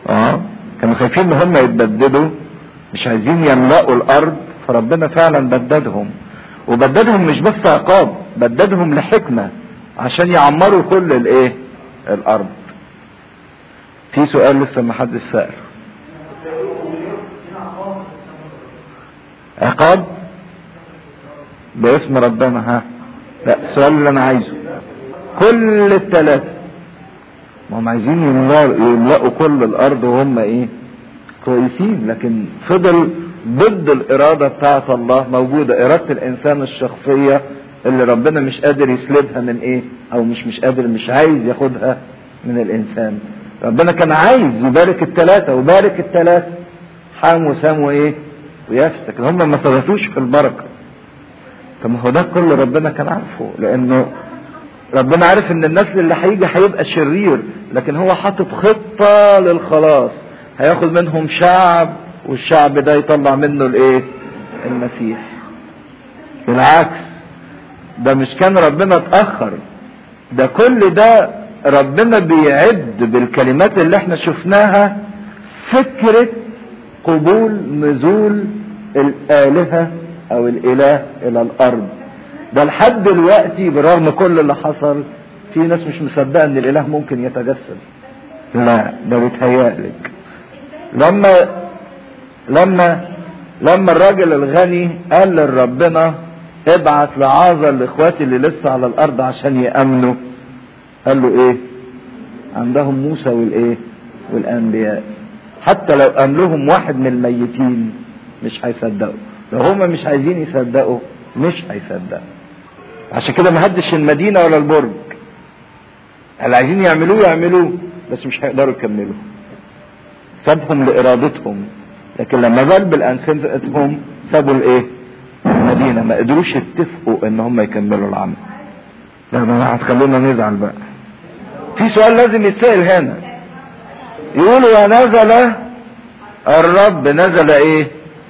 اه كانوا خايفين ان هم يتبددوا مش عايزين يملأوا الارض فربنا فعلا بددهم وبددهم مش بس عقاب بددهم لحكمة عشان يعمروا كل الايه الارض في سؤال لسه ما حدش سأل عقاب باسم ربنا ها لا السؤال اللي انا عايزه كل الثلاثة ما هم عايزين يملأوا, يملأوا كل الارض وهم ايه كويسين لكن فضل ضد الارادة بتاعت الله موجودة ارادة الانسان الشخصية اللي ربنا مش قادر يسلبها من ايه او مش مش قادر مش عايز ياخدها من الانسان ربنا كان عايز يبارك الثلاثة وبارك الثلاثة حام وسام وايه ويافس لكن هم ما ثبتوش في البركة طب ما هو ده كله ربنا كان عارفه لانه ربنا عارف ان النسل اللي هيجي هيبقى شرير لكن هو حاطط خطة للخلاص هياخد منهم شعب والشعب ده يطلع منه الايه المسيح بالعكس ده مش كان ربنا اتأخر ده كل ده ربنا بيعد بالكلمات اللي احنا شفناها فكرة قبول نزول الآلهة او الاله الى الارض ده لحد دلوقتي برغم كل اللي حصل في ناس مش مصدقه ان الاله ممكن يتجسد لا ده بيتهيألك لما لما لما الراجل الغني قال لربنا ابعت لعازر لاخواتي اللي لسه على الارض عشان يامنوا قال له ايه عندهم موسى والايه والانبياء حتى لو املهم واحد من الميتين مش هيصدقوا لو هما مش عايزين يصدقوا مش هيصدقوا عشان كده ما هدش المدينة ولا البرج اللي عايزين يعملوه يعملوه بس مش هيقدروا يكملوا سابهم لارادتهم لكن لما بال بالانسنتهم سابوا الايه المدينة ما قدروش يتفقوا ان هم يكملوا العمل لا ما هتخلونا نزعل بقى في سؤال لازم يتسأل هنا يقولوا ونزل الرب نزل ايه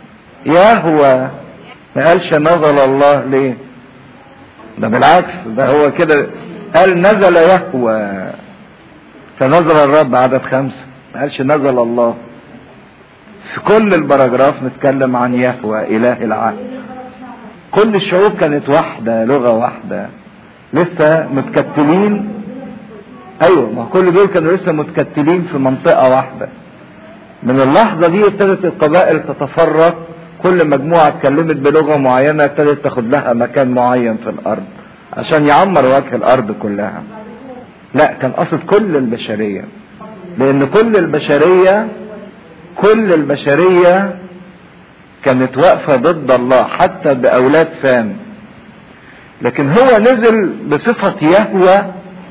يهوى ما قالش نزل الله ليه ده بالعكس ده هو كده قال نزل يهوى فنزل الرب عدد خمسة ما قالش نزل الله في كل البراجراف نتكلم عن يهوى اله العهد كل الشعوب كانت واحدة لغة واحدة لسه متكتلين ايوه ما كل دول كانوا لسه متكتلين في منطقة واحدة من اللحظة دي ابتدت القبائل تتفرق كل مجموعة اتكلمت بلغة معينة ابتدت تاخد لها مكان معين في الارض عشان يعمر وجه الارض كلها لا كان قصد كل البشرية لان كل البشرية كل البشرية كانت واقفة ضد الله حتى باولاد سام لكن هو نزل بصفة يهوى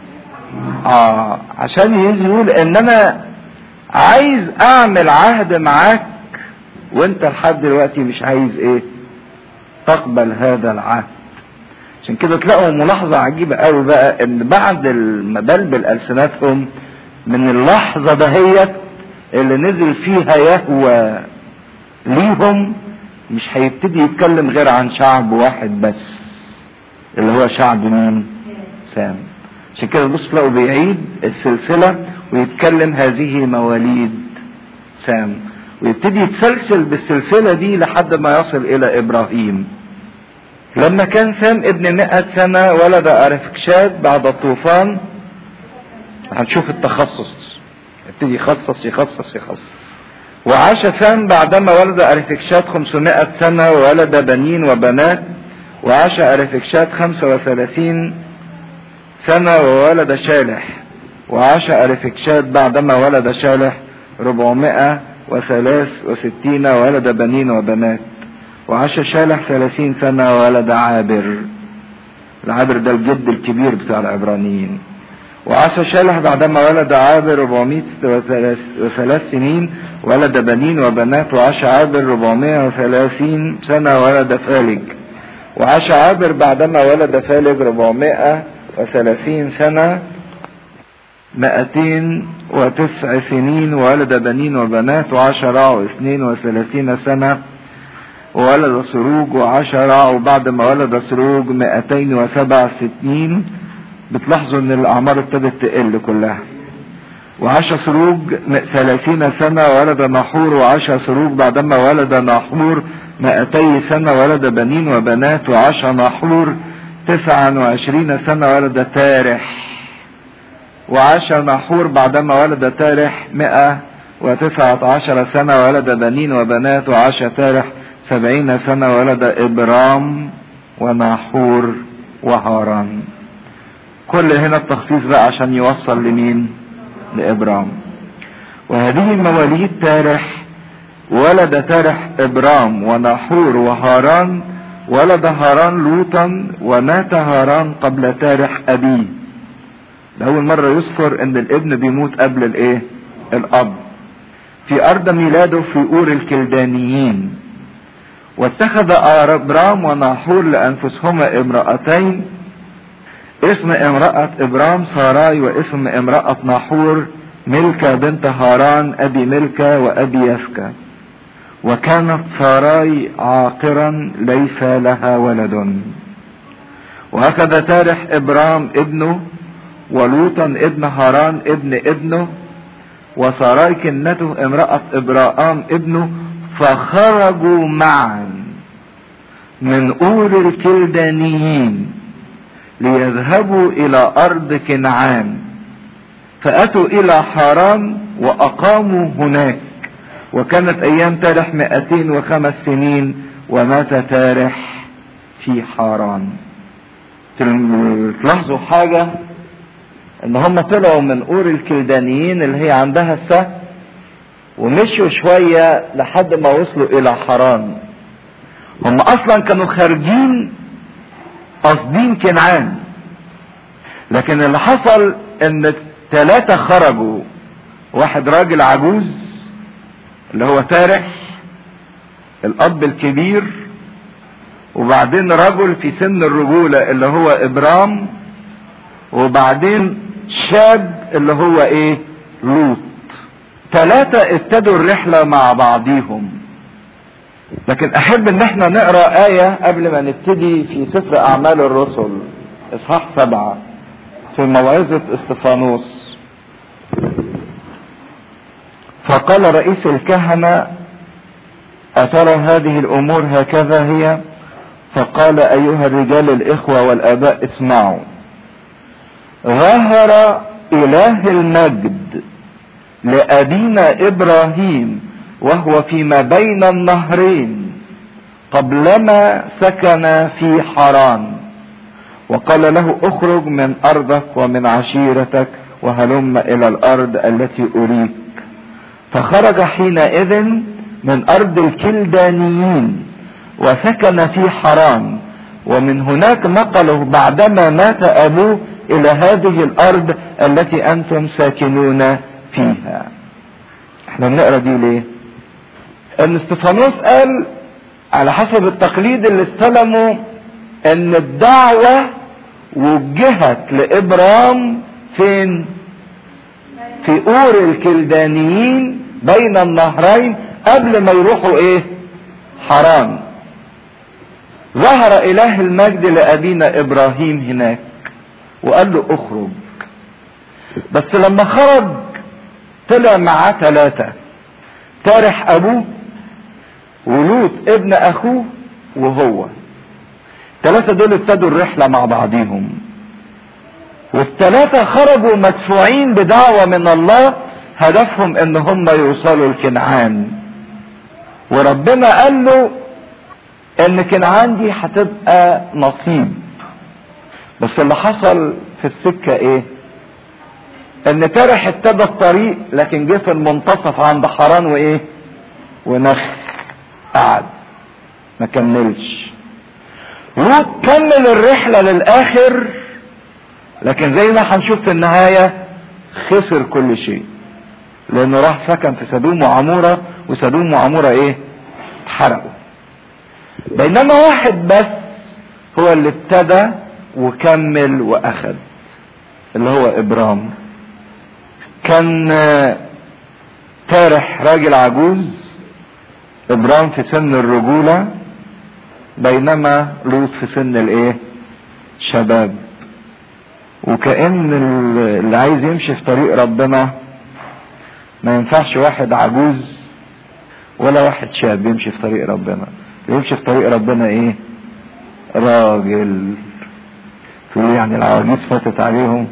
اه عشان يقول ان انا عايز اعمل عهد معاك وانت لحد دلوقتي مش عايز ايه تقبل هذا العهد عشان كده تلاقوا ملاحظة عجيبة قوي بقى ان بعد ما بلبل السنتهم من اللحظة دهيت اللي نزل فيها يهوى ليهم مش هيبتدي يتكلم غير عن شعب واحد بس اللي هو شعب مين سام عشان كده بص تلاقوا بيعيد السلسلة ويتكلم هذه مواليد سام ويبتدي يتسلسل بالسلسلة دي لحد ما يصل إلى إبراهيم لما كان سام ابن مئة سنة ولد أرفكشاد بعد الطوفان هنشوف التخصص يبتدي يخصص يخصص يخصص وعاش سام بعدما ولد أرفكشاد 500 سنة وولد بنين وبنات وعاش أرفكشاد 35 سنة وولد شالح وعاش أرفكشاد بعدما ولد شالح 463 وولد بنين وبنات وعاش شالح 30 سنة وولد عابر العابر ده الجد الكبير بتاع العبرانيين وعاش شالح بعدما ولد عابر 403 سنين ولد بنين وبنات وعاش عابر 430 سنة ولد فالج وعاش عابر بعدما ولد فالج 430 سنة مائتين وتسع سنين وولد بنين وبنات وعاش رعو اثنين وثلاثين سنة وولد سروج وعاش رعو بعد ما ولد سروج مائتين وسبع سنين بتلاحظوا ان الاعمار ابتدت تقل كلها وعاش سروج ثلاثين سنة ولد نحور وعاش سروج بعدما ولد نحور مائتي سنة ولد بنين وبنات وعاش نحور تسعا وعشرين سنة ولد تارح وعاش نحور بعدما ولد تارح مئة وتسعة عشر سنة ولد بنين وبنات وعاش تارح سبعين سنة ولد إبرام وناحور وهاران كل هنا التخصيص بقى عشان يوصل لمين لإبرام وهذه مواليد تارح ولد تارح إبرام وناحور وهاران ولد هاران لوطا ومات هاران قبل تارح أبيه ده أول مرة يذكر إن الابن بيموت قبل الإيه؟ الأب في أرض ميلاده في أور الكلدانيين واتخذ ابرام وناحور لانفسهما امرأتين اسم امرأة ابرام ساراي واسم امرأة ناحور ملكة بنت هاران ابي ملكة وابي يسكا وكانت ساراي عاقرا ليس لها ولد واخذ تارح ابرام ابنه ولوطا ابن هاران ابن ابنه وساراي كنته امرأة ابراهام ابنه فخرجوا معا من أور الكلدانيين ليذهبوا إلى أرض كنعان فأتوا إلى حران وأقاموا هناك وكانت أيام تارح مئتين وخمس سنين ومات تارح في حران تلاحظوا حاجة ان هم طلعوا من أور الكلدانيين اللي هي عندها السهل ومشوا شوية لحد ما وصلوا الى حران هم اصلا كانوا خارجين قاصدين كنعان لكن اللي حصل ان الثلاثة خرجوا واحد راجل عجوز اللي هو تارح الاب الكبير وبعدين رجل في سن الرجولة اللي هو ابرام وبعدين شاب اللي هو ايه لوط ثلاثة ابتدوا الرحلة مع بعضيهم لكن احب ان احنا نقرا آية قبل ما نبتدي في سفر اعمال الرسل اصحاح سبعة في موعظة استفانوس فقال رئيس الكهنة أترى هذه الأمور هكذا هي فقال أيها الرجال الإخوة والآباء اسمعوا ظهر إله المجد لأبينا إبراهيم وهو فيما بين النهرين قبلما سكن في حران وقال له اخرج من ارضك ومن عشيرتك وهلم الى الارض التي اريك فخرج حينئذ من ارض الكلدانيين وسكن في حران ومن هناك نقله بعدما مات ابوه الى هذه الارض التي انتم ساكنون فيها احنا بنقرا دي ليه ان استفانوس قال على حسب التقليد اللي استلموا ان الدعوة وجهت لابرام فين في اور الكلدانيين بين النهرين قبل ما يروحوا ايه حران ظهر اله المجد لابينا ابراهيم هناك وقال له اخرج بس لما خرج طلع معاه ثلاثة تارح ابوه ولوط ابن اخوه وهو الثلاثة دول ابتدوا الرحلة مع بعضيهم والثلاثة خرجوا مدفوعين بدعوة من الله هدفهم ان هم يوصلوا لكنعان وربنا قال له ان كنعان دي هتبقى نصيب بس اللي حصل في السكة ايه ان ترح ابتدى الطريق لكن جه في المنتصف عند حران وايه ونخ قعد ما كملش لوط كمل الرحلة للاخر لكن زي ما هنشوف في النهاية خسر كل شيء لانه راح سكن في سدوم وعمورة وسدوم وعمورة ايه اتحرقوا بينما واحد بس هو اللي ابتدى وكمل واخد اللي هو ابرام كان تارح راجل عجوز ابرام في سن الرجولة بينما لوط في سن الايه شباب وكأن اللي عايز يمشي في طريق ربنا ما ينفعش واحد عجوز ولا واحد شاب يمشي في طريق ربنا يمشي في طريق ربنا ايه راجل تقول يعني العواجيز فاتت عليهم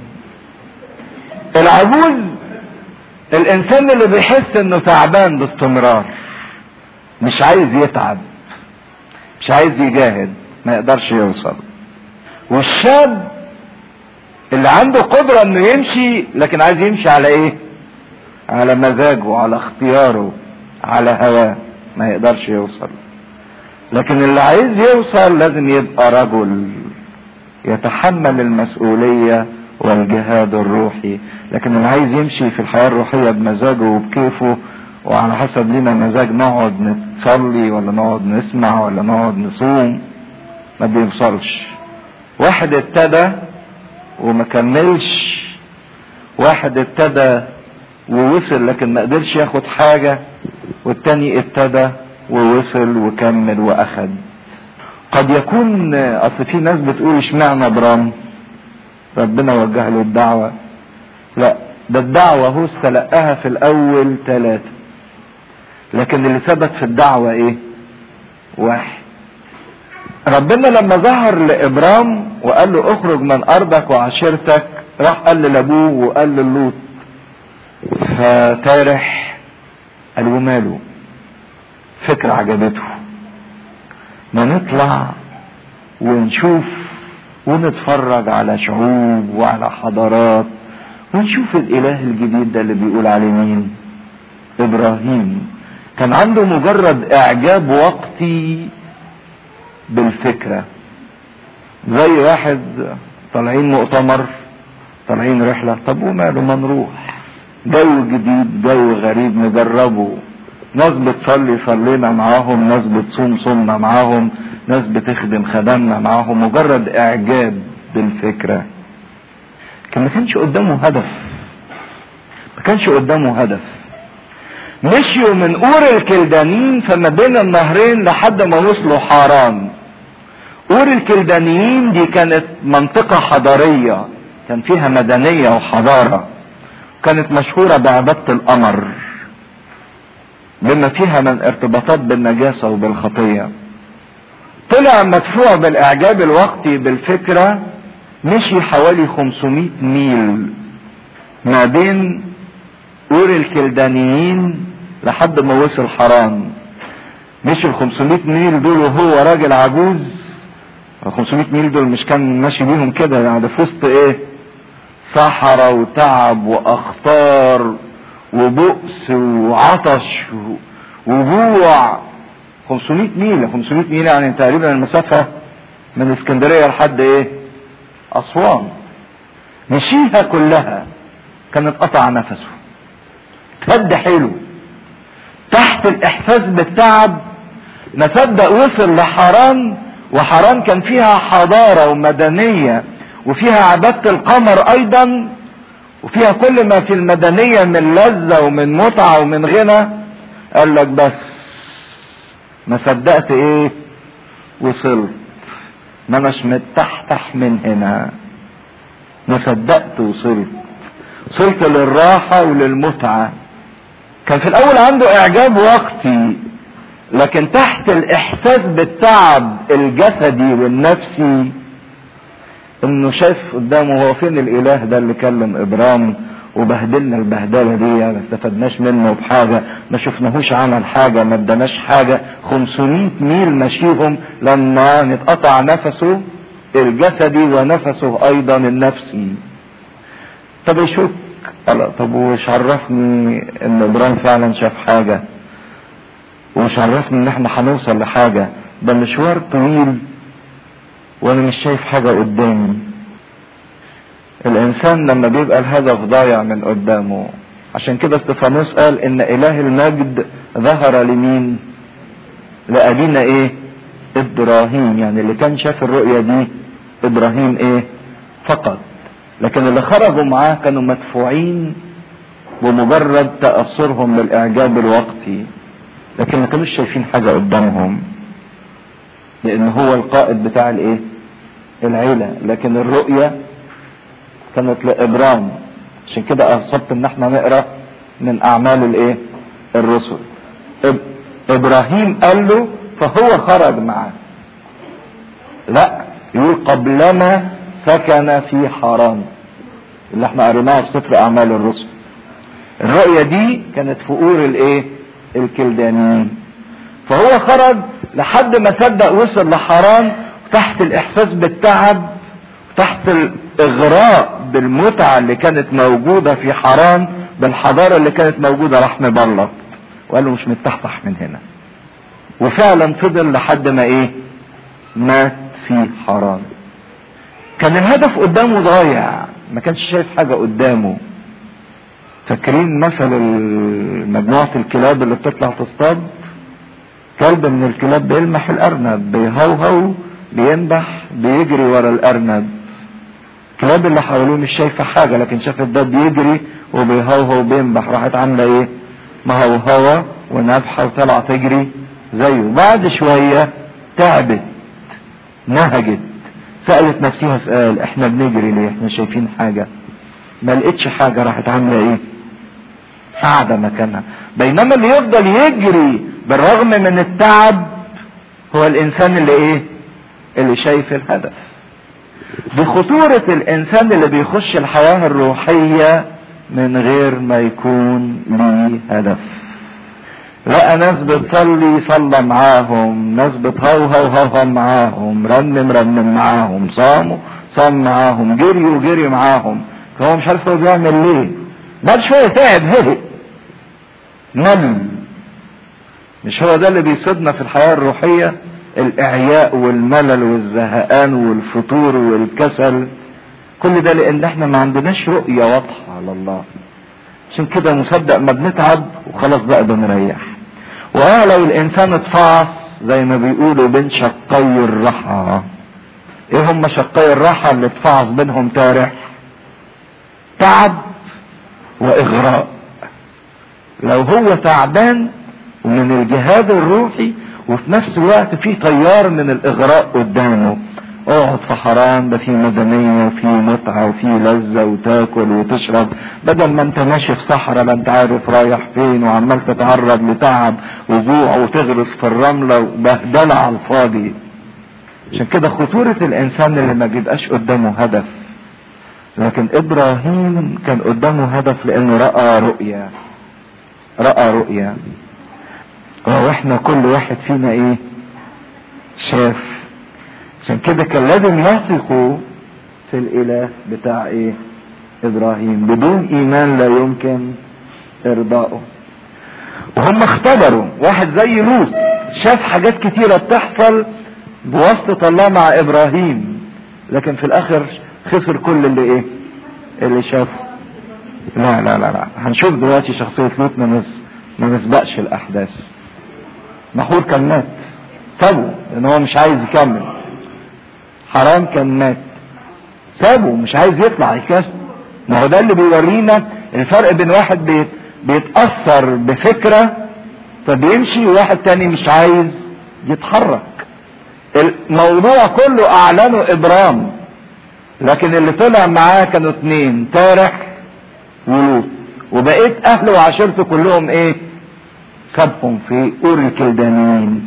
العجوز الانسان اللي بيحس انه تعبان باستمرار مش عايز يتعب مش عايز يجاهد ما يقدرش يوصل والشاب اللي عنده قدرة انه يمشي لكن عايز يمشي على ايه على مزاجه على اختياره على هواه ما يقدرش يوصل لكن اللي عايز يوصل لازم يبقى رجل يتحمل المسؤولية والجهاد الروحي لكن اللي عايز يمشي في الحياة الروحية بمزاجه وبكيفه وعلى حسب لنا مزاج نقعد نصلي ولا نقعد نسمع ولا نقعد نصوم ما بيوصلش واحد ابتدى وما كملش واحد ابتدى ووصل لكن ما قدرش ياخد حاجة والتاني ابتدى ووصل وكمل واخد قد يكون اصل في ناس بتقول اشمعنى ابرام ربنا وجه له الدعوة لا ده الدعوة هو استلقاها في الاول ثلاثة لكن اللي ثبت في الدعوة ايه واحد ربنا لما ظهر لابرام وقال له اخرج من ارضك وعشيرتك راح قال لابوه وقال للوط فتارح قال وماله فكرة عجبته ما نطلع ونشوف ونتفرج على شعوب وعلى حضارات ونشوف الاله الجديد ده اللي بيقول عليه مين ابراهيم كان عنده مجرد اعجاب وقتي بالفكرة زي واحد طالعين مؤتمر طالعين رحلة طب وماله ما نروح جو جديد جو غريب نجربه ناس بتصلي صلينا معاهم ناس بتصوم صومنا معاهم ناس بتخدم خدمنا معاهم مجرد اعجاب بالفكرة لكن ما كانش قدامه هدف ما كانش قدامه هدف مشيوا من اور الكلدانيين فما بين النهرين لحد ما وصلوا حاران اور الكلدانيين دي كانت منطقة حضارية كان فيها مدنية وحضارة كانت مشهورة بعبادة القمر بما فيها من ارتباطات بالنجاسة وبالخطية طلع مدفوع بالاعجاب الوقتي بالفكرة مشي حوالي 500 ميل ما بين اور الكلدانيين لحد ما وصل حران مشي ال 500 ميل دول وهو راجل عجوز ال 500 ميل دول مش كان ماشي بيهم كده يعني ده في وسط ايه صحراء وتعب واخطار وبؤس وعطش وجوع 500 ميل 500 ميل يعني تقريبا المسافة من اسكندرية لحد ايه اسوان مشيها كلها كانت قطع نفسه تهد حيله تحت الاحساس بالتعب ما صدق وصل لحران وحران كان فيها حضارة ومدنية وفيها عبادة القمر ايضا وفيها كل ما في المدنية من لذة ومن متعة ومن غنى قال لك بس ما صدقت ايه وصلت ما اناش متحتح من هنا ما صدقت وصلت وصلت للراحة وللمتعة كان في الاول عنده اعجاب وقتي لكن تحت الاحساس بالتعب الجسدي والنفسي انه شايف قدامه هو فين الاله ده اللي كلم ابرام وبهدلنا البهدله دي ما استفدناش منه بحاجه ما شفناهوش عمل حاجه ما اداناش حاجه 500 ميل مشيهم لما نتقطع نفسه الجسدي ونفسه ايضا النفسي طب يشك طب وش عرفني ان ابراهيم فعلا شاف حاجه ومش عرفني ان احنا هنوصل لحاجه ده مشوار طويل وانا مش شايف حاجة قدامي الانسان لما بيبقى الهدف ضايع من قدامه عشان كده استفانوس قال ان اله المجد ظهر لمين لابينا ايه ابراهيم يعني اللي كان شاف الرؤية دي ابراهيم ايه فقط لكن اللي خرجوا معاه كانوا مدفوعين بمجرد تأثرهم بالاعجاب الوقتي لكن ما كانوش شايفين حاجة قدامهم لان هو القائد بتاع الايه العيلة لكن الرؤية كانت لابرام عشان كده اصبت ان احنا نقرا من اعمال الايه الرسل ابراهيم قال له فهو خرج معاه لا يقول قبلما سكن في حران اللي احنا قريناها في سفر اعمال الرسل الرؤية دي كانت في اور الايه الكلدانيين فهو خرج لحد ما صدق وصل لحران تحت الاحساس بالتعب تحت الاغراء بالمتعة اللي كانت موجودة في حران بالحضارة اللي كانت موجودة راح مبلط وقال له مش متفتح من هنا وفعلا فضل لحد ما ايه مات في حران كان الهدف قدامه ضايع ما كانش شايف حاجة قدامه فاكرين مثل مجموعة الكلاب اللي بتطلع تصطاد كلب من الكلاب بيلمح الارنب بيهوهو بينبح بيجري ورا الارنب الكلاب اللي حواليه مش شايفه حاجه لكن شافت ده بيجري وبيهوهو وبينبح راحت عامله ايه مهوهوه ونبحه وطلع تجري زيه بعد شويه تعبت نهجت سالت نفسها سؤال احنا بنجري ليه احنا شايفين حاجه ما لقيتش حاجه راحت عامله ايه قاعده مكانها بينما اللي يفضل يجري بالرغم من التعب هو الانسان اللي ايه اللي شايف الهدف بخطورة الانسان اللي بيخش الحياة الروحية من غير ما يكون ليه هدف لقى ناس بتصلي صلى معاهم ناس بتهوهو هوهو معاهم رنم رنم معاهم صاموا صام معاهم جريوا جري معاهم فهو مش عارف هو بيعمل ليه بعد شوية تعب هدئ مل مش هو ده اللي بيصيدنا في الحياة الروحية الاعياء والملل والزهقان والفتور والكسل كل ده لان احنا ما عندناش رؤية واضحة على الله عشان كده مصدق ما بنتعب وخلاص بقى بنريح واه لو الانسان اتفعص زي ما بيقولوا بين شقي الرحى ايه هم شقي الراحة اللي اتفعص بينهم تارح تعب واغراء لو هو تعبان ومن الجهاد الروحي وفي نفس الوقت في تيار من الاغراء قدامه اقعد في حرام ده في مدنية وفي متعة وفي لذة وتاكل وتشرب بدل ما انت ماشي في صحراء لا انت عارف رايح فين وعمال تتعرض لتعب وجوع وتغرس في الرملة وبهدلة على الفاضي عشان كده خطورة الانسان اللي ما بيبقاش قدامه هدف لكن ابراهيم كان قدامه هدف لانه رأى رؤية رأى رؤية واحنا كل واحد فينا ايه شاف عشان كده كان لازم يثقوا في الاله بتاع ايه ابراهيم بدون ايمان لا يمكن ارضائه وهم اختبروا واحد زي لوط شاف حاجات كتيرة بتحصل بواسطة الله مع ابراهيم لكن في الاخر خسر كل اللي ايه اللي شافه لا لا لا لا هنشوف دلوقتي شخصية لوط ما نسبقش الاحداث نحور كان مات سابه لان هو مش عايز يكمل حرام كان مات سابه مش عايز يطلع يكسر ما هو ده اللي بيورينا الفرق بين واحد بيت بيتأثر بفكرة فبيمشي وواحد تاني مش عايز يتحرك الموضوع كله اعلنه ابرام لكن اللي طلع معاه كانوا اتنين تارح ولوط وبقيت اهله وعشيرته كلهم ايه سابهم في اور الكلدانيين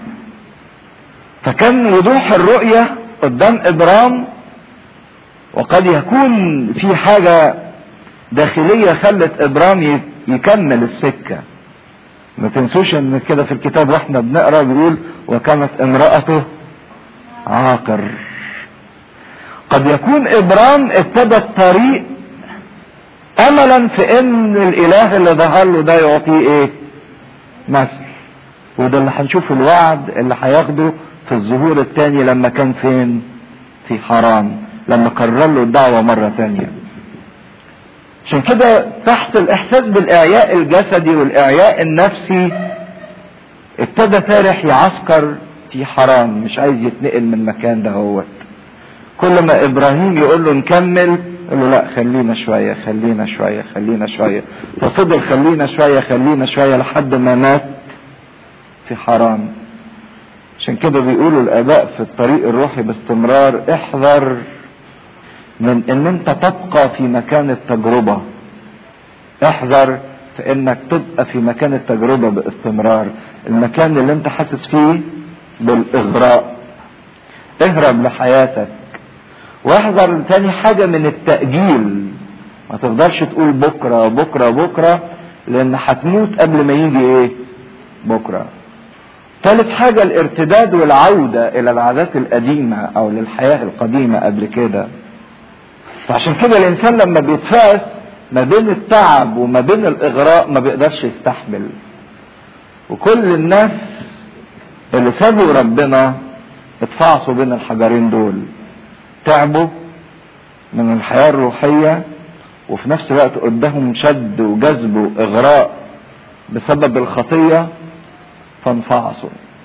فكان وضوح الرؤية قدام ابرام وقد يكون في حاجة داخلية خلت ابرام يكمل السكة ما تنسوش ان كده في الكتاب واحنا بنقرا بيقول وكانت امرأته عاقر قد يكون ابرام ابتدى الطريق املا في ان الاله اللي ظهر له ده يعطيه ايه مثل وده اللي هنشوف الوعد اللي هياخده في الظهور الثاني لما كان فين في حرام لما كرر له الدعوة مرة تانية عشان كده تحت الاحساس بالاعياء الجسدي والاعياء النفسي ابتدى فارح يعسكر في حرام مش عايز يتنقل من المكان ده هو كل ما ابراهيم يقول له نكمل يقول له لا خلينا شوية خلينا شوية خلينا شوية ففضل خلينا شوية خلينا شوية لحد ما مات في حرام عشان كده بيقولوا الاباء في الطريق الروحي باستمرار احذر من ان انت تبقى في مكان التجربة احذر في انك تبقى في مكان التجربة باستمرار المكان اللي انت حاسس فيه بالاغراء اهرب لحياتك واحذر تاني حاجة من التأجيل ما تفضلش تقول بكرة بكرة بكرة لان هتموت قبل ما يجي ايه بكرة ثالث حاجة الارتداد والعودة الى العادات القديمة او للحياة القديمة قبل كده فعشان كده الانسان لما بيتفاس ما بين التعب وما بين الاغراء ما بيقدرش يستحمل وكل الناس اللي سابوا ربنا اتفعصوا بين الحجرين دول تعبوا من الحياة الروحية وفي نفس الوقت قدامهم شد وجذب واغراء بسبب الخطية فانفعصوا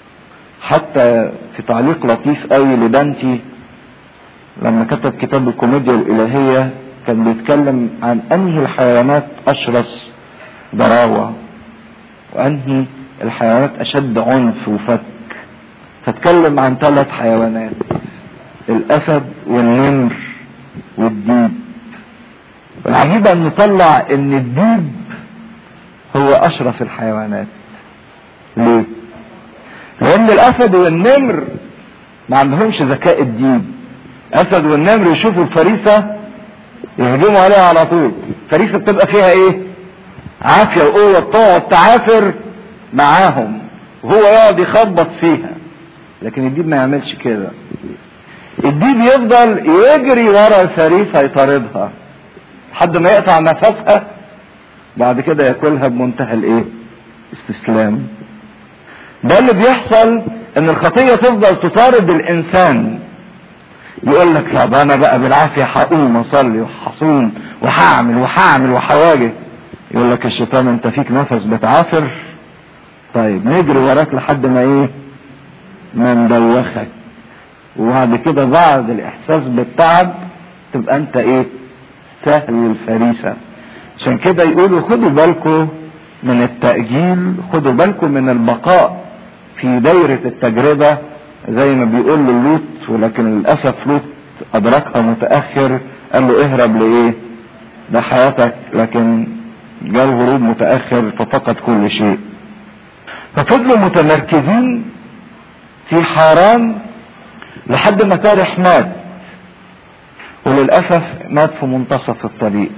حتى في تعليق لطيف قوي لدانتي لما كتب كتاب الكوميديا الإلهية كان بيتكلم عن أنهي الحيوانات أشرس ضراوة وأنهي الحيوانات أشد عنف وفك فاتكلم عن ثلاث حيوانات الأسد والنمر والديب والعجيب أن نطلع أن الديب هو أشرف الحيوانات ليه؟ لأن الأسد والنمر ما عندهمش ذكاء الديب أسد والنمر يشوفوا الفريسة يهجموا عليها على طول الفريسة بتبقى فيها إيه؟ عافية وقوة تقعد تعافر معاهم وهو يقعد يخبط فيها لكن الديب ما يعملش كده الديب يفضل يجري ورا الفريسة يطاردها لحد ما يقطع نفسها بعد كده ياكلها بمنتهى الايه استسلام ده اللي بيحصل ان الخطيه تفضل تطارد الانسان يقول لك لا ده انا بقى بالعافيه هقوم اصلي وهصوم وهعمل وهعمل وهواجه يقول لك الشيطان انت فيك نفس بتعافر طيب نجري وراك لحد ما ايه ما ندوخك وبعد كده بعد الاحساس بالتعب تبقى انت ايه سهل الفريسه عشان كده يقولوا خدوا بالكم من التأجيل خدوا بالكم من البقاء في دايرة التجربة زي ما بيقول للوط ولكن للأسف لوط أدركها متأخر قال له اهرب لإيه ده حياتك لكن جاء الهروب متأخر ففقد كل شيء ففضلوا متمركزين في حاران لحد ما تارح مات وللأسف مات في منتصف الطريق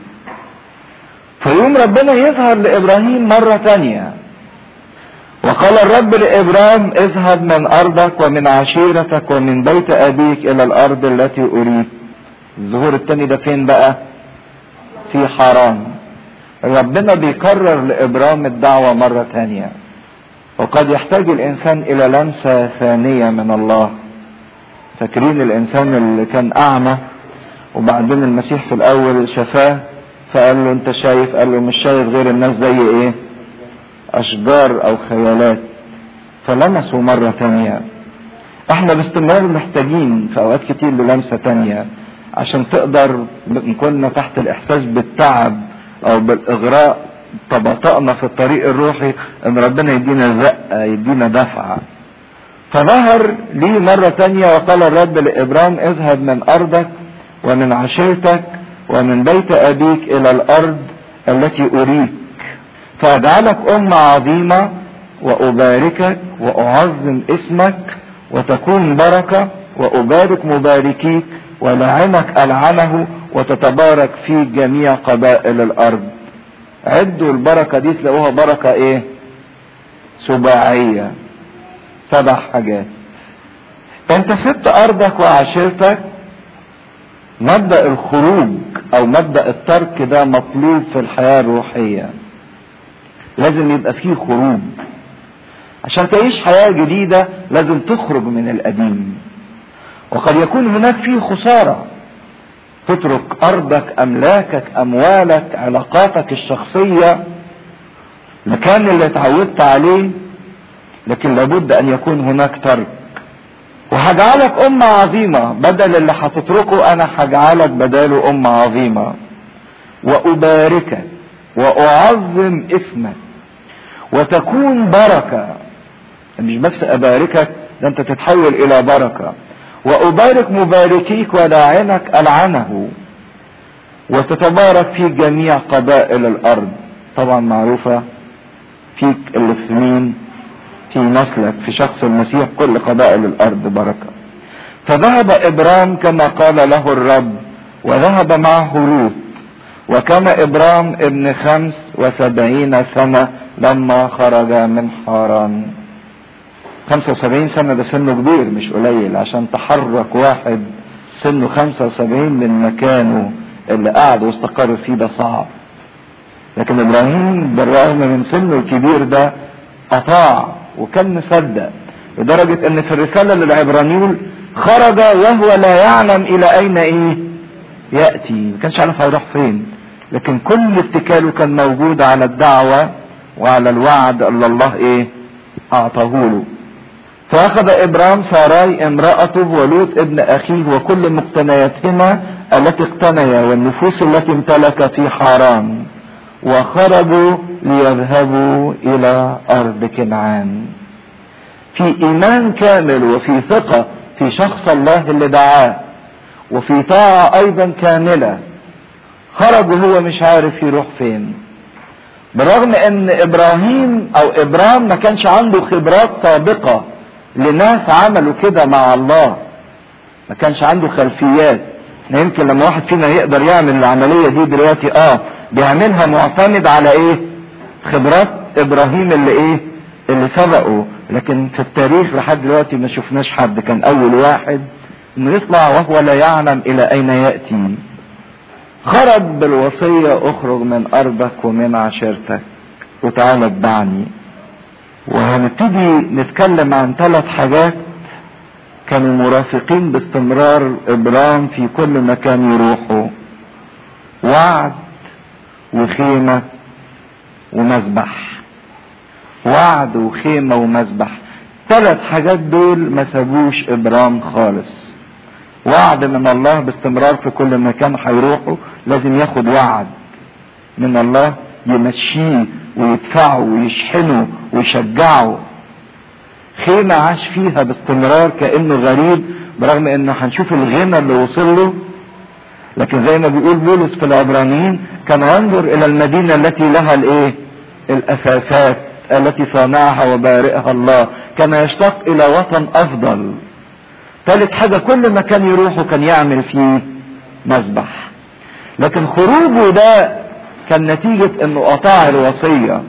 فيوم ربنا يظهر لابراهيم مرة تانية وقال الرب لابراهيم اذهب من ارضك ومن عشيرتك ومن بيت ابيك الى الارض التي اريك الظهور التاني ده فين بقى في حران ربنا بيكرر لابراهيم الدعوة مرة تانية وقد يحتاج الانسان الى لمسة ثانية من الله فاكرين الانسان اللي كان اعمى وبعدين المسيح في الاول شفاه فقال له انت شايف قال له مش شايف غير الناس زي ايه اشجار او خيالات فلمسوا مرة تانية احنا باستمرار محتاجين في اوقات كتير للمسة تانية عشان تقدر ان كنا تحت الاحساس بالتعب او بالاغراء تباطأنا في الطريق الروحي ان ربنا يدينا زقة يدينا دفعة فظهر لي مرة تانية وقال الرب لإبرام اذهب من أرضك ومن عشيرتك ومن بيت أبيك إلى الأرض التي أريك فأجعلك أمة عظيمة وأباركك وأعظم اسمك وتكون بركة وأبارك مباركيك ولعنك ألعنه وتتبارك في جميع قبائل الأرض عدوا البركة دي تلاقوها بركة إيه سباعية سبع حاجات انت سبت ارضك وعشيرتك مبدأ الخروج او مبدأ الترك ده مطلوب في الحياة الروحية لازم يبقى فيه خروج عشان تعيش حياة جديدة لازم تخرج من القديم وقد يكون هناك فيه خسارة تترك ارضك املاكك اموالك علاقاتك الشخصية المكان اللي اتعودت عليه لكن لابد ان يكون هناك ترك وهجعلك أمة عظيمة بدل اللي هتتركه أنا هجعلك بداله أمة عظيمة وأباركك وأعظم اسمك وتكون بركة مش بس أباركك ده أنت تتحول إلى بركة وأبارك مباركيك وداعنك ألعنه وتتبارك في جميع قبائل الأرض طبعا معروفة فيك اللي في مين في نسلك في شخص المسيح كل قبائل الارض بركة فذهب ابرام كما قال له الرب وذهب معه لوط وكان ابرام ابن خمس وسبعين سنة لما خرج من حاران خمسة وسبعين سنة ده سنه كبير مش قليل عشان تحرك واحد سنه خمسة وسبعين من مكانه اللي قعد واستقر فيه ده صعب لكن ابراهيم بالرغم من سنه الكبير ده اطاع وكان مصدق لدرجة ان في الرسالة للعبرانيون خرج وهو لا يعلم الى اين ايه يأتي ما كانش عارف هيروح فين لكن كل اتكاله كان موجود على الدعوة وعلى الوعد اللي الله ايه اعطاه له فاخذ ابرام ساراي امرأته ولوط ابن اخيه وكل مقتنياتهما التي اقتنيا والنفوس التي امتلك في حرام وخرجوا ليذهبوا الى ارض كنعان في ايمان كامل وفي ثقة في شخص الله اللي دعاه وفي طاعة ايضا كاملة خرج وهو مش عارف يروح فين برغم ان ابراهيم او ابرام ما كانش عنده خبرات سابقة لناس عملوا كده مع الله ما كانش عنده خلفيات احنا يمكن لما واحد فينا يقدر يعمل العملية دي دلوقتي اه بيعملها معتمد على ايه خبرات ابراهيم اللي ايه اللي سبقه لكن في التاريخ لحد دلوقتي ما شفناش حد كان اول واحد انه يطلع وهو لا يعلم الى اين يأتي خرج بالوصية اخرج من ارضك ومن عشيرتك وتعالى اتبعني وهنبتدي نتكلم عن ثلاث حاجات كانوا مرافقين باستمرار ابرام في كل مكان يروحوا وعد وخيمة ومذبح وعد وخيمة ومذبح ثلاث حاجات دول ما سابوش ابرام خالص وعد من الله باستمرار في كل مكان هيروحوا لازم ياخد وعد من الله يمشيه ويدفعه ويشحنه ويشجعه خيمة عاش فيها باستمرار كأنه غريب برغم انه هنشوف الغنى اللي وصل له لكن زي ما بيقول بولس في العبرانيين كان ينظر الى المدينة التي لها الايه الاساسات التي صانعها وبارئها الله كان يشتاق الى وطن افضل ثالث حاجة كل مكان يروحه كان يعمل فيه مذبح لكن خروجه ده كان نتيجة انه اطاع الوصية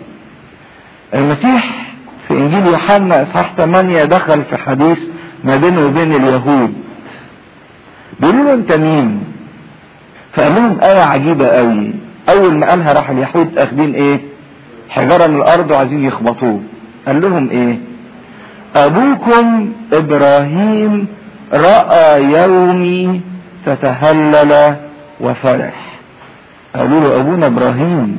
المسيح في انجيل يوحنا اصحاح 8 دخل في حديث ما بينه وبين اليهود بيقولوا له انت مين فقال لهم آية عجيبة قوي أول ما قالها راح اليهود أخدين إيه؟ حجارة من الأرض وعايزين يخبطوه. قال لهم إيه؟ أبوكم إبراهيم رأى يومي فتهلل وفرح. قالوا له أبونا إبراهيم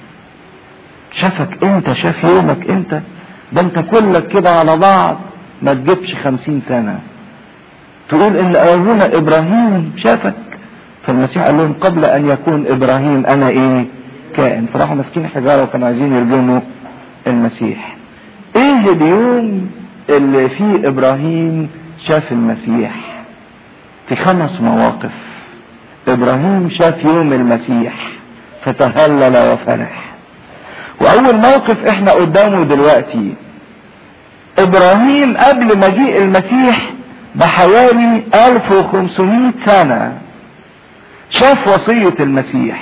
شافك أنت شاف يومك أنت ده أنت كلك كده على بعض ما تجيبش خمسين سنة. تقول إن أبونا إبراهيم شافك فالمسيح قال لهم قبل ان يكون ابراهيم انا ايه كائن فراحوا ماسكين حجاره وكانوا عايزين يرجموا المسيح ايه اليوم اللي فيه ابراهيم شاف المسيح في خمس مواقف ابراهيم شاف يوم المسيح فتهلل وفرح واول موقف احنا قدامه دلوقتي ابراهيم قبل مجيء المسيح بحوالي 1500 سنه شاف وصية المسيح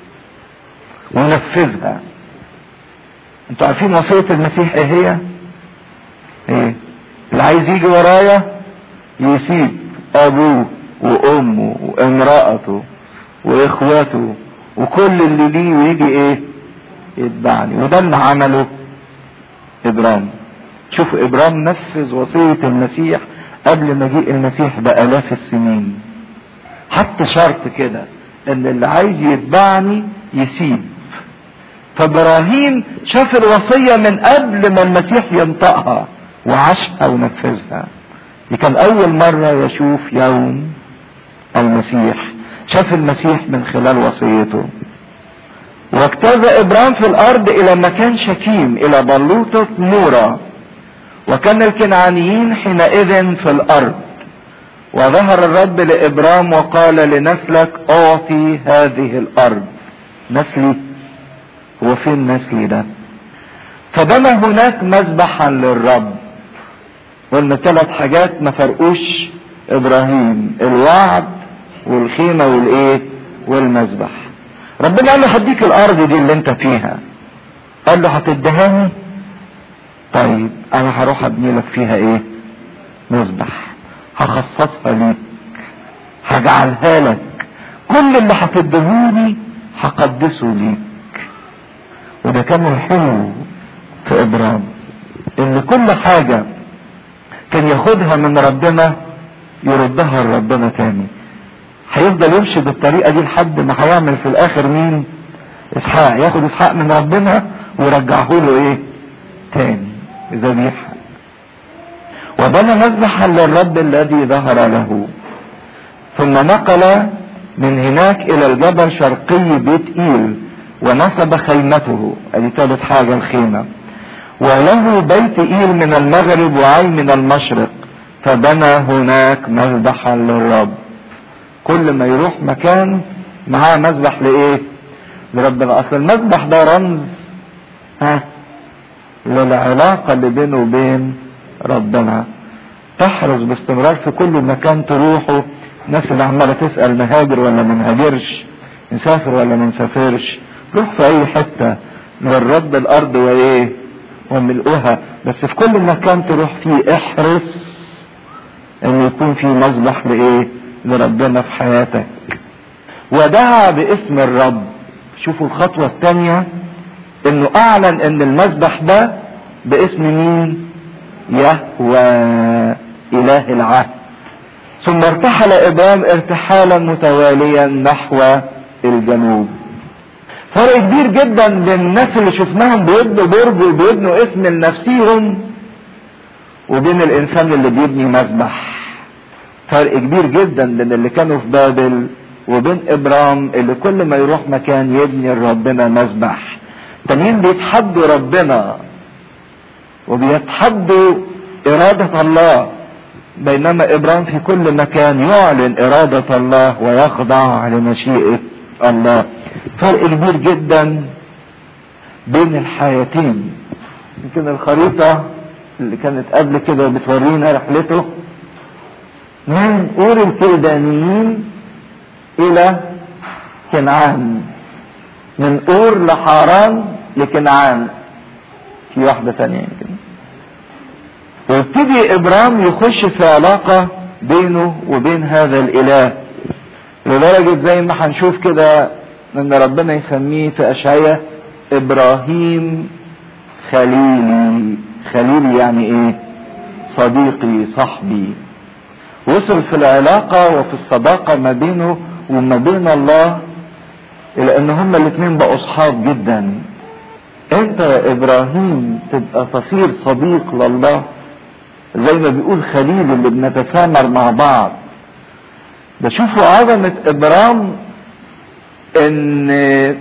ونفذها انتوا عارفين وصية المسيح ايه هي ايه اللي عايز يجي ورايا يسيب ابوه وامه وامرأته واخواته وكل اللي ليه ويجي ايه يتبعني وده اللي عمله ابرام شوفوا ابرام نفذ وصية المسيح قبل مجيء المسيح بآلاف السنين حط شرط كده ان اللي عايز يتبعني يسيب فابراهيم شاف الوصية من قبل ما المسيح ينطقها وعاشها ونفذها دي كان اول مرة يشوف يوم المسيح شاف المسيح من خلال وصيته واجتاز ابرام في الارض الى مكان شكيم الى بلوطة مورا وكان الكنعانيين حينئذ في الارض وظهر الرب لابرام وقال لنسلك اعطي هذه الارض نسلي هو فين نسلي ده فبنى هناك مذبحا للرب قلنا ثلاث حاجات ما فرقوش ابراهيم الوعد والخيمه والايه والمذبح ربنا قال له هديك الارض دي اللي انت فيها قال له هتدهاني طيب انا هروح ابني لك فيها ايه مذبح هخصصها ليك هجعلها لك كل اللي هتدهوني هقدسه ليك وده كان الحلو في ابرام ان كل حاجة كان ياخدها من ربنا يردها لربنا تاني هيفضل يمشي بالطريقة دي لحد ما هيعمل في الاخر مين اسحاق ياخد اسحاق من ربنا ويرجعه له ايه تاني ذبيحة وبنى مذبحا للرب الذي ظهر له ثم نقل من هناك الى الجبل شرقي بيت ايل ونصب خيمته ادي ثالث حاجة الخيمة وله بيت ايل من المغرب وعي من المشرق فبنى هناك مذبحا للرب كل ما يروح مكان معاه مذبح لايه لربنا اصل المذبح ده رمز ها للعلاقة اللي بينه وبين ربنا تحرص باستمرار في كل مكان تروحه الناس اللي عمالة تسأل نهاجر ولا ما نهاجرش نسافر ولا ما نسافرش روح في اي حتة من الرب الارض وايه وملؤها بس في كل مكان تروح فيه احرص ان يكون في مذبح لايه لربنا في حياتك ودعا باسم الرب شوفوا الخطوة الثانية انه اعلن ان المذبح ده باسم مين يهوى اله العهد ثم ارتحل ابرام ارتحالا متواليا نحو الجنوب فرق كبير جدا بين الناس اللي شفناهم بيبنوا برج وبيبنوا اسم لنفسيهم وبين الانسان اللي بيبني مذبح فرق كبير جدا بين اللي كانوا في بابل وبين ابرام اللي كل ما يروح مكان يبني لربنا مذبح تانيين بيتحدوا ربنا وبيتحدوا إرادة الله بينما إبراهيم في كل مكان يعلن إرادة الله ويخضع لمشيئة الله فرق كبير جدا بين الحياتين يمكن الخريطة اللي كانت قبل كده بتورينا رحلته من أور الكلدانيين إلى كنعان من أور لحاران لكنعان في واحدة ثانية يمكن ويبتدي إبرام يخش في علاقة بينه وبين هذا الإله لدرجة زي ما هنشوف كده ان ربنا يسميه في اشعياء ابراهيم خليلي خليلي يعني ايه صديقي صاحبي وصل في العلاقة وفي الصداقة ما بينه وما بين الله الى ان هما الاثنين بقوا اصحاب جدا انت يا ابراهيم تبقى تصير صديق لله زي ما بيقول خليل اللي بنتسامر مع بعض ده شوفوا عظمة ابرام ان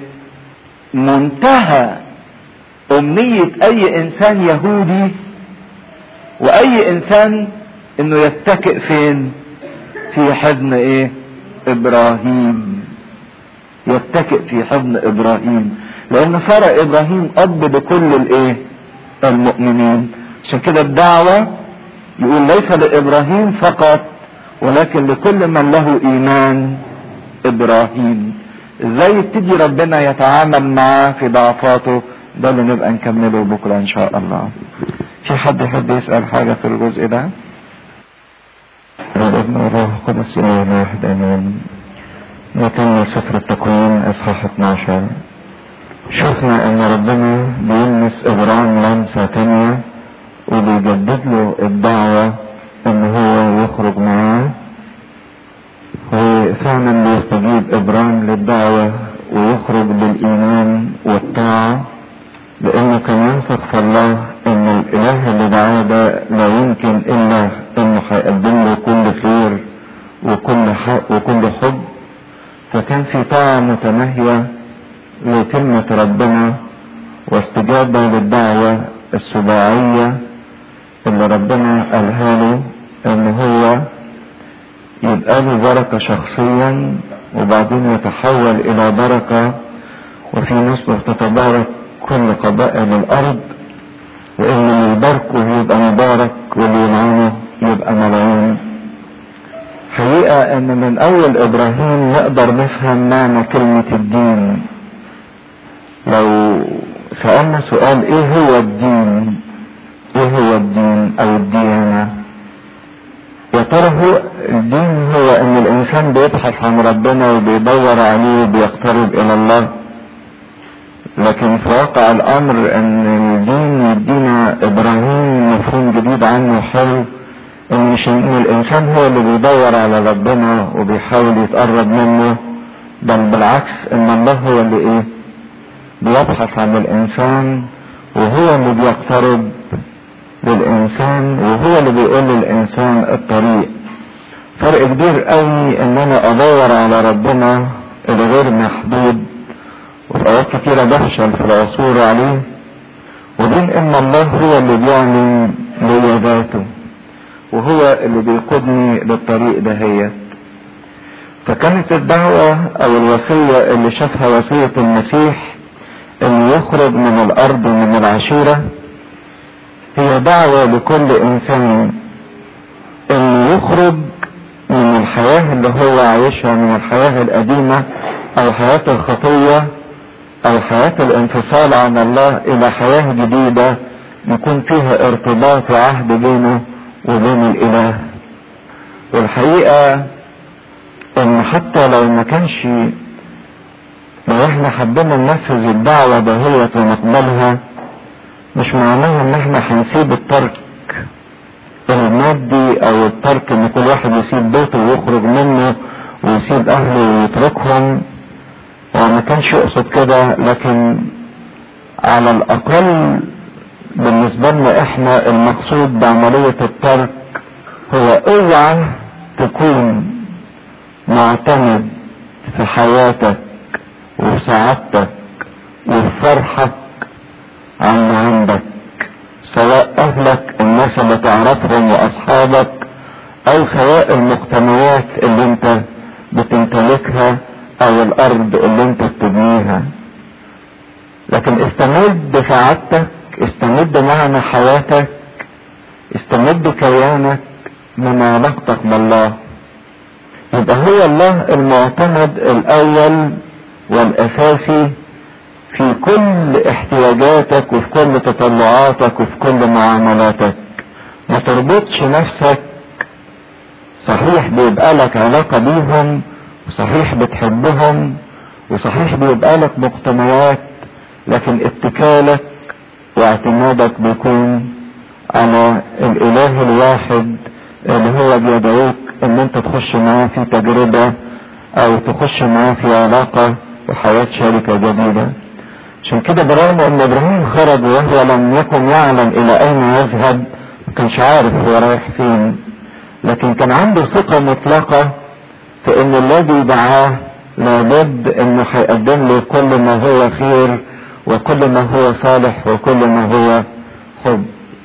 منتهى امنية اي انسان يهودي واي انسان انه يتكئ فين في حضن ايه ابراهيم يتكئ في حضن ابراهيم لان صار ابراهيم اب لكل الايه المؤمنين عشان كده الدعوة يقول ليس لابراهيم فقط ولكن لكل من له ايمان ابراهيم ازاي يبتدي ربنا يتعامل معاه في ضعفاته ده اللي نبقى نكمله بكره ان شاء الله في حد يحب يسال حاجه في الجزء ده الابن والروح القدس اله واحد امين نكمل سفر التكوين اصحاح 12 شفنا ان ربنا بيلمس ابرام لمسه تانية وبيجدد له الدعوه ان هو يخرج معاه وفعلا بيستجيب ابرام للدعوة ويخرج بالايمان والطاعة لانه كان ينفق في الله ان الاله اللي دعاه ده لا يمكن الا انه هيقدم له كل خير وكل حق وكل حب فكان في طاعة متماهية لكلمة ربنا واستجابة للدعوة السباعية اللي ربنا قالها له ان هو يبقى له بركة شخصيا وبعدين يتحول الى بركة وفي نسله تتبارك كل قبائل الارض وان اللي يباركه يبقى مبارك واللي يلعنه يبقى ملعون حقيقة ان من اول ابراهيم نقدر نفهم معنى كلمة الدين لو سألنا سؤال ايه هو الدين ايه هو الدين او الديانة يا ترى هو الدين هو ان الانسان بيبحث عن ربنا وبيدور عليه وبيقترب الى الله لكن في واقع الامر ان الدين يدينا ابراهيم مفهوم جديد عنه حلو ان مش ان الانسان هو اللي بيدور على ربنا وبيحاول يتقرب منه بل بالعكس ان الله هو اللي ايه بيبحث عن الانسان وهو اللي بيقترب للانسان وهو اللي بيقول للانسان الطريق فرق كبير قوي ان انا ادور على ربنا الغير محدود وفي اوقات كتيرة بفشل في العثور عليه وبين ان الله هو اللي بيعلن لي ذاته وهو اللي بيقودني للطريق دهيت فكانت الدعوة او الوصية اللي شافها وصية المسيح انه يخرج من الارض ومن العشيرة هي دعوة لكل انسان انه يخرج من الحياة اللي هو عايشها من الحياة القديمة او حياة الخطية او حياة الانفصال عن الله الى حياة جديدة يكون فيها ارتباط وعهد بينه وبين الاله والحقيقة ان حتى لو ما كانش لو احنا حبينا ننفذ الدعوة دهيت ونقبلها مش معناها ان احنا هنسيب الترك المادي او الترك ان كل واحد يسيب بيته ويخرج منه ويسيب اهله ويتركهم وما كانش يقصد كده لكن على الاقل بالنسبة لنا احنا المقصود بعملية الترك هو اوعى تكون معتمد في حياتك وفي سعادتك وفي فرحك عن عندك سواء اهلك الناس اللي تعرفهم واصحابك او سواء المقتنيات اللي انت بتمتلكها او الارض اللي انت بتبنيها لكن استمد بسعادتك استمد معنى حياتك استمد كيانك من علاقتك بالله يبقى هو الله المعتمد الاول والاساسي في كل احتياجاتك وفي كل تطلعاتك وفي كل معاملاتك ما تربطش نفسك صحيح بيبقى لك علاقة بيهم وصحيح بتحبهم وصحيح بيبقى لك مقتنيات لكن اتكالك واعتمادك بيكون على الاله الواحد اللي هو بيدعوك ان انت تخش معاه في تجربة او تخش معاه في علاقة وحياة شركة جديدة عشان كده برغم ان ابراهيم خرج وهو لم يكن يعلم الى اين يذهب ما كانش عارف هو رايح فين لكن كان عنده ثقة مطلقة في ان الذي دعاه لابد انه هيقدم له كل ما هو خير وكل ما هو صالح وكل ما هو حب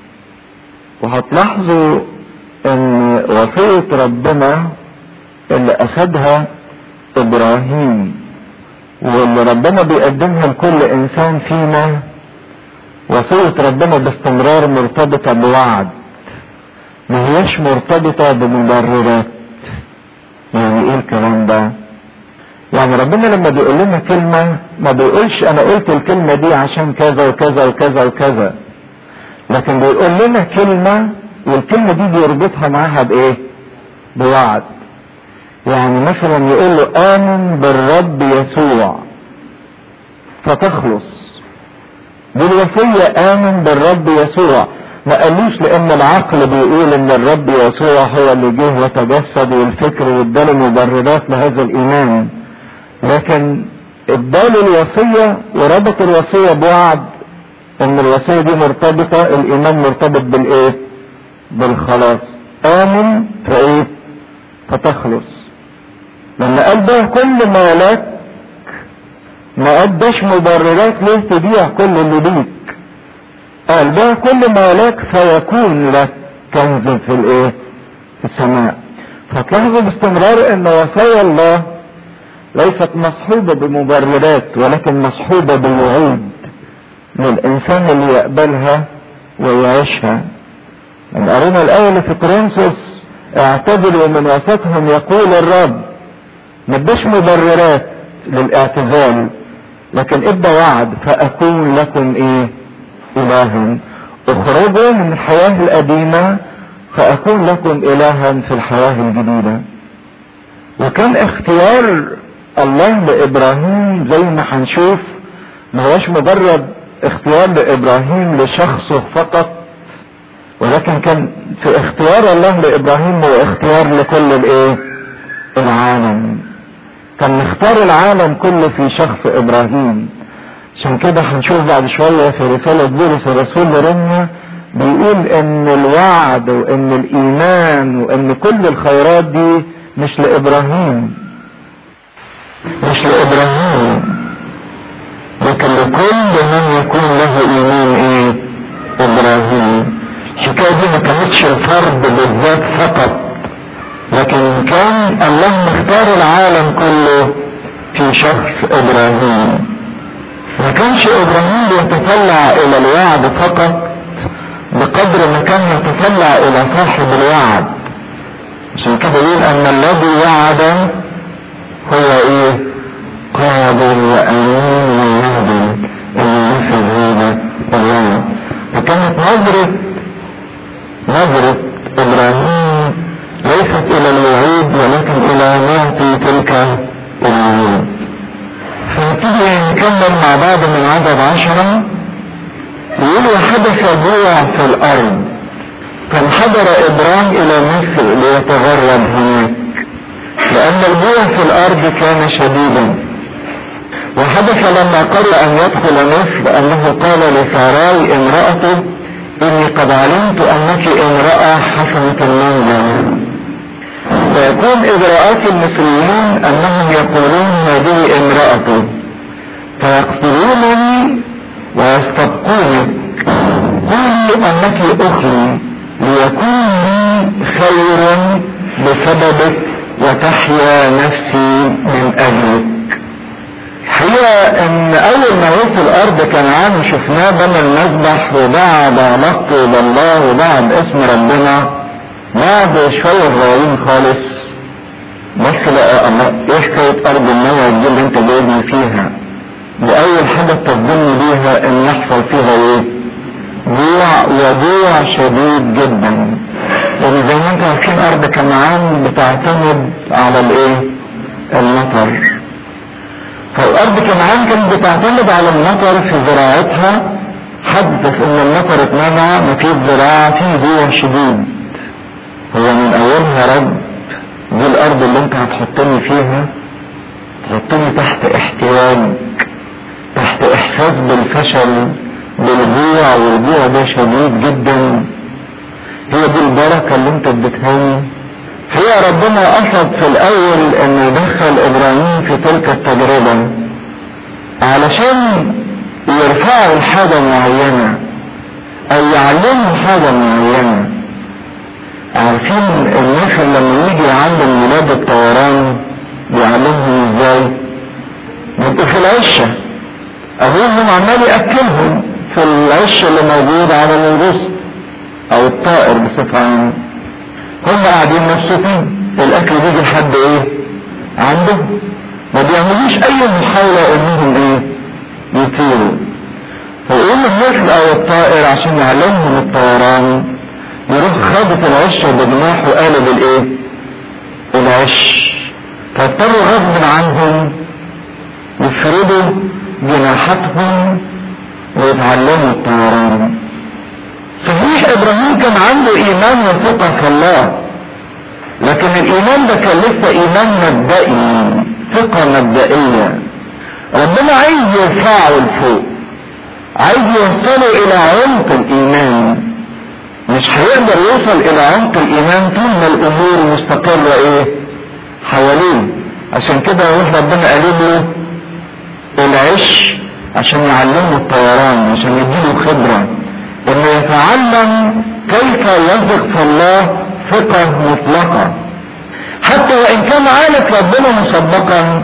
وهتلاحظوا ان وصية ربنا اللي اخدها ابراهيم واللي ربنا بيقدمها لكل انسان فينا وصية ربنا باستمرار مرتبطة بوعد ما هيش مرتبطة بمبررات يعني ايه الكلام ده يعني ربنا لما بيقول لنا كلمة ما بيقولش انا قلت الكلمة دي عشان كذا وكذا وكذا وكذا لكن بيقول لنا كلمة والكلمة دي بيربطها معاها بايه بوعد يعني مثلا يقول له امن بالرب يسوع فتخلص دي الوصية امن بالرب يسوع ما قالوش لان العقل بيقول ان الرب يسوع هو اللي جه وتجسد والفكر واداله مبررات لهذا الايمان لكن اداله الوصية وربط الوصية بوعد ان الوصية دي مرتبطة الايمان مرتبط بالايه بالخلاص امن فايه فتخلص لما قال ده كل ما لك ما اداش مبررات ليه تبيع كل اللي ليك قال ده كل ما لك فيكون لك كنز في الايه في السماء فتلاحظوا باستمرار ان وصايا الله ليست مصحوبة بمبررات ولكن مصحوبة بالوعود للإنسان اللي يقبلها ويعيشها من قرينا الآية اللي في كورنثوس اعتذروا من وسطهم يقول الرب ما اداش مبررات للاعتزال لكن ادى وعد فأكون لكم ايه إلها اخرجوا من الحياة القديمة فأكون لكم إلها في الحياة الجديدة وكان اختيار الله لإبراهيم زي ما هنشوف ما هوش مجرد اختيار لإبراهيم لشخصه فقط ولكن كان في اختيار الله لإبراهيم هو اختيار لكل الايه العالم كان مختار العالم كله في شخص إبراهيم عشان كده هنشوف بعد شوية في رسالة بولس الرسول لروميا بيقول ان الوعد وان الايمان وان كل الخيرات دي مش لابراهيم مش لابراهيم لكن لكل من يكون له ايمان ايه ابراهيم الحكايه دي ما كانتش الفرد بالذات فقط لكن كان الله مختار العالم كله في شخص ابراهيم ما كانش ابراهيم بيتطلع الى الوعد فقط بقدر ما كان يتطلع الى صاحب الوعد عشان كده يقول ان الذي وعد هو ايه قادر وامين ويهدي ان ينفذ هذا الوعد وكانت نظرة نظرة ابراهيم ليست الى الوعود ولكن الى ما في تلك الوعود فنبتدي نكمل مع بعض من عدد عشرة يقول وحدث جوع في الارض فانحدر ابرام الى مصر ليتغرب هناك لان الجوع في الارض كان شديدا وحدث لما قرر ان يدخل مصر انه قال لساراي امرأته اني قد علمت انك امرأة حسنة المنظر فيكون اجراءات المصريين انهم يقولون هذه امرأته فيقتلونني ويستبقونك قل انك اخري ليكون لي خير بسببك وتحيا نفسي من اجلك حقيقة ان اول ما وصل ارض كنعان شفناه بنى المذبح وبعد علاقته بالله وبعد اسم ربنا بعد شوية صغيرين خالص بس لقى الله ايه حكاية ارض الموعد دي اللي انت جايبني فيها واول حاجة تظن بيها ان يحصل فيها ايه جوع وجوع شديد جدا لان زي ما انتم عارفين ارض كنعان بتعتمد على الايه المطر فالارض كنعان كانت بتعتمد على المطر في زراعتها حدث ان المطر اتمنع مفيش زراعة فيه جوع شديد هو من اولها رب دي الارض اللي انت هتحطني فيها تحطني تحت احتياج تحت احساس بالفشل بالجوع والجوع ده شديد جدا هي دي البركة اللي انت اديتهاني هي ربنا قصد في الاول انه يدخل ابراهيم في تلك التجربة علشان يرفعه لحاجة معينة او يعلمه حاجة معينة عارفين الناس اللي لما يجي يعلم ولاد الطيران بيعلمهم ازاي يبقوا في العشة ابوهم عمال ياكلهم في العش اللي موجود على الوسط او الطائر بصفة عامة هم قاعدين مبسوطين الاكل بيجي لحد ايه عندهم ما بيعملوش اي محاولة انهم ايه يطيروا فيقوم النسل او الطائر عشان يعلمهم الطيران يروح خابط العش بجناحه قالب الايه العش فاضطروا غصب عنهم يفردوا جناحاتهم ويتعلموا الطيران صحيح ابراهيم كان عنده ايمان وثقة في الله لكن الايمان ده كان لسه ايمان مبدئي ثقة مبدئية ربنا عايز يرفعه لفوق عايز يوصله الى عمق الايمان مش هيقدر يوصل الى عمق الايمان طول ما الامور مستقرة ايه حواليه عشان كده يروح ربنا قال له العش عشان يعلمه الطيران عشان يديله خبرة انه يتعلم كيف يثق في الله ثقة مطلقة حتى وان كان عارف ربنا مسبقا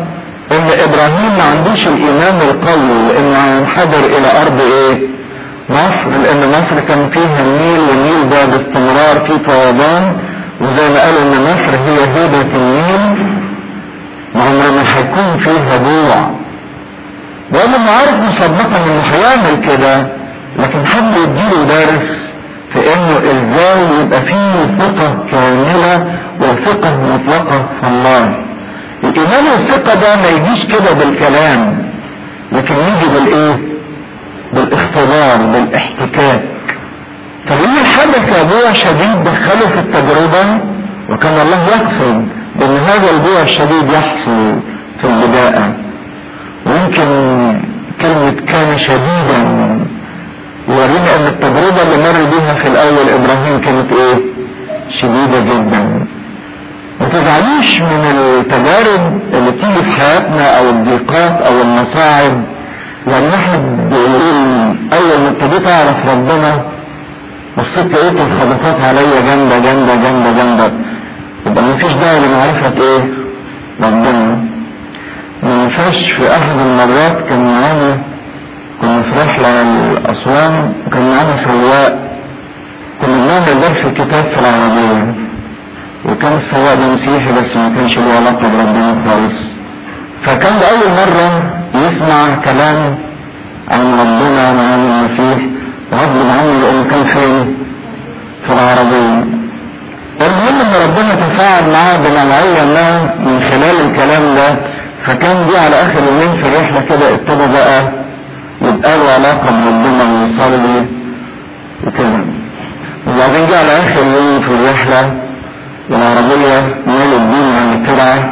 ان ابراهيم ما عندوش الايمان القوي انه ينحدر الى ارض ايه مصر لان مصر كان فيها النيل والنيل ده باستمرار فيه فيضان وزي ما قالوا ان مصر هي هيبة النيل وعمر ما هيكون فيها جوع وأنا عارف مسبقا انه هيعمل كده لكن حد يديله درس في انه ازاي يبقى فيه ثقة كاملة وثقة مطلقة في الله الايمان والثقة ده ما يجيش كده بالكلام لكن يجي بالايه بالاختبار بالاحتكاك فلما حدث جوع شديد دخله في التجربة وكان الله يقصد بان هذا الجوع الشديد يحصل في البداية ويمكن كلمة كان شديدا يورينا ان التجربة اللي مر بيها في الاول ابراهيم كانت ايه شديدة جدا ما تزعلوش من التجارب اللي بتيجي في حياتنا او الضيقات او المصاعب لما احنا بنقول اول ما ابتديت اعرف ربنا بصيت لقيت الخبطات عليا جامده جامده جامده جامده يبقى مفيش داعي لمعرفه ايه ربنا ما ينفعش في احد المرات كان معانا كنا في رحلة لأسوان وكان معانا سواق كنا بنعمل درس الكتاب في العربية وكان السواق ده مسيحي بس ما كانش له علاقة بربنا خالص فكان لأول مرة يسمع كلام عن ربنا وعن المسيح غصب عنه لأنه كان فين؟ في العربية المهم ان ربنا تفاعل معاه بنوعية ما من خلال الكلام ده فكان دي على اخر يومين في الرحلة كده ابتدى بقى يبقى له علاقة بربنا ويصلي وكده وبعدين جه على اخر يوم في الرحلة والعربية مال الدين عن الترعة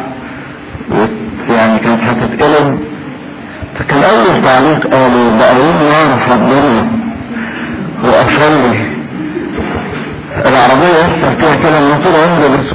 يعني كانت هتتقلب فكان اول تعليق قالوا بقى يوم يعرف ربنا واصلي العربية يحصل فيها كده من طول عمره بس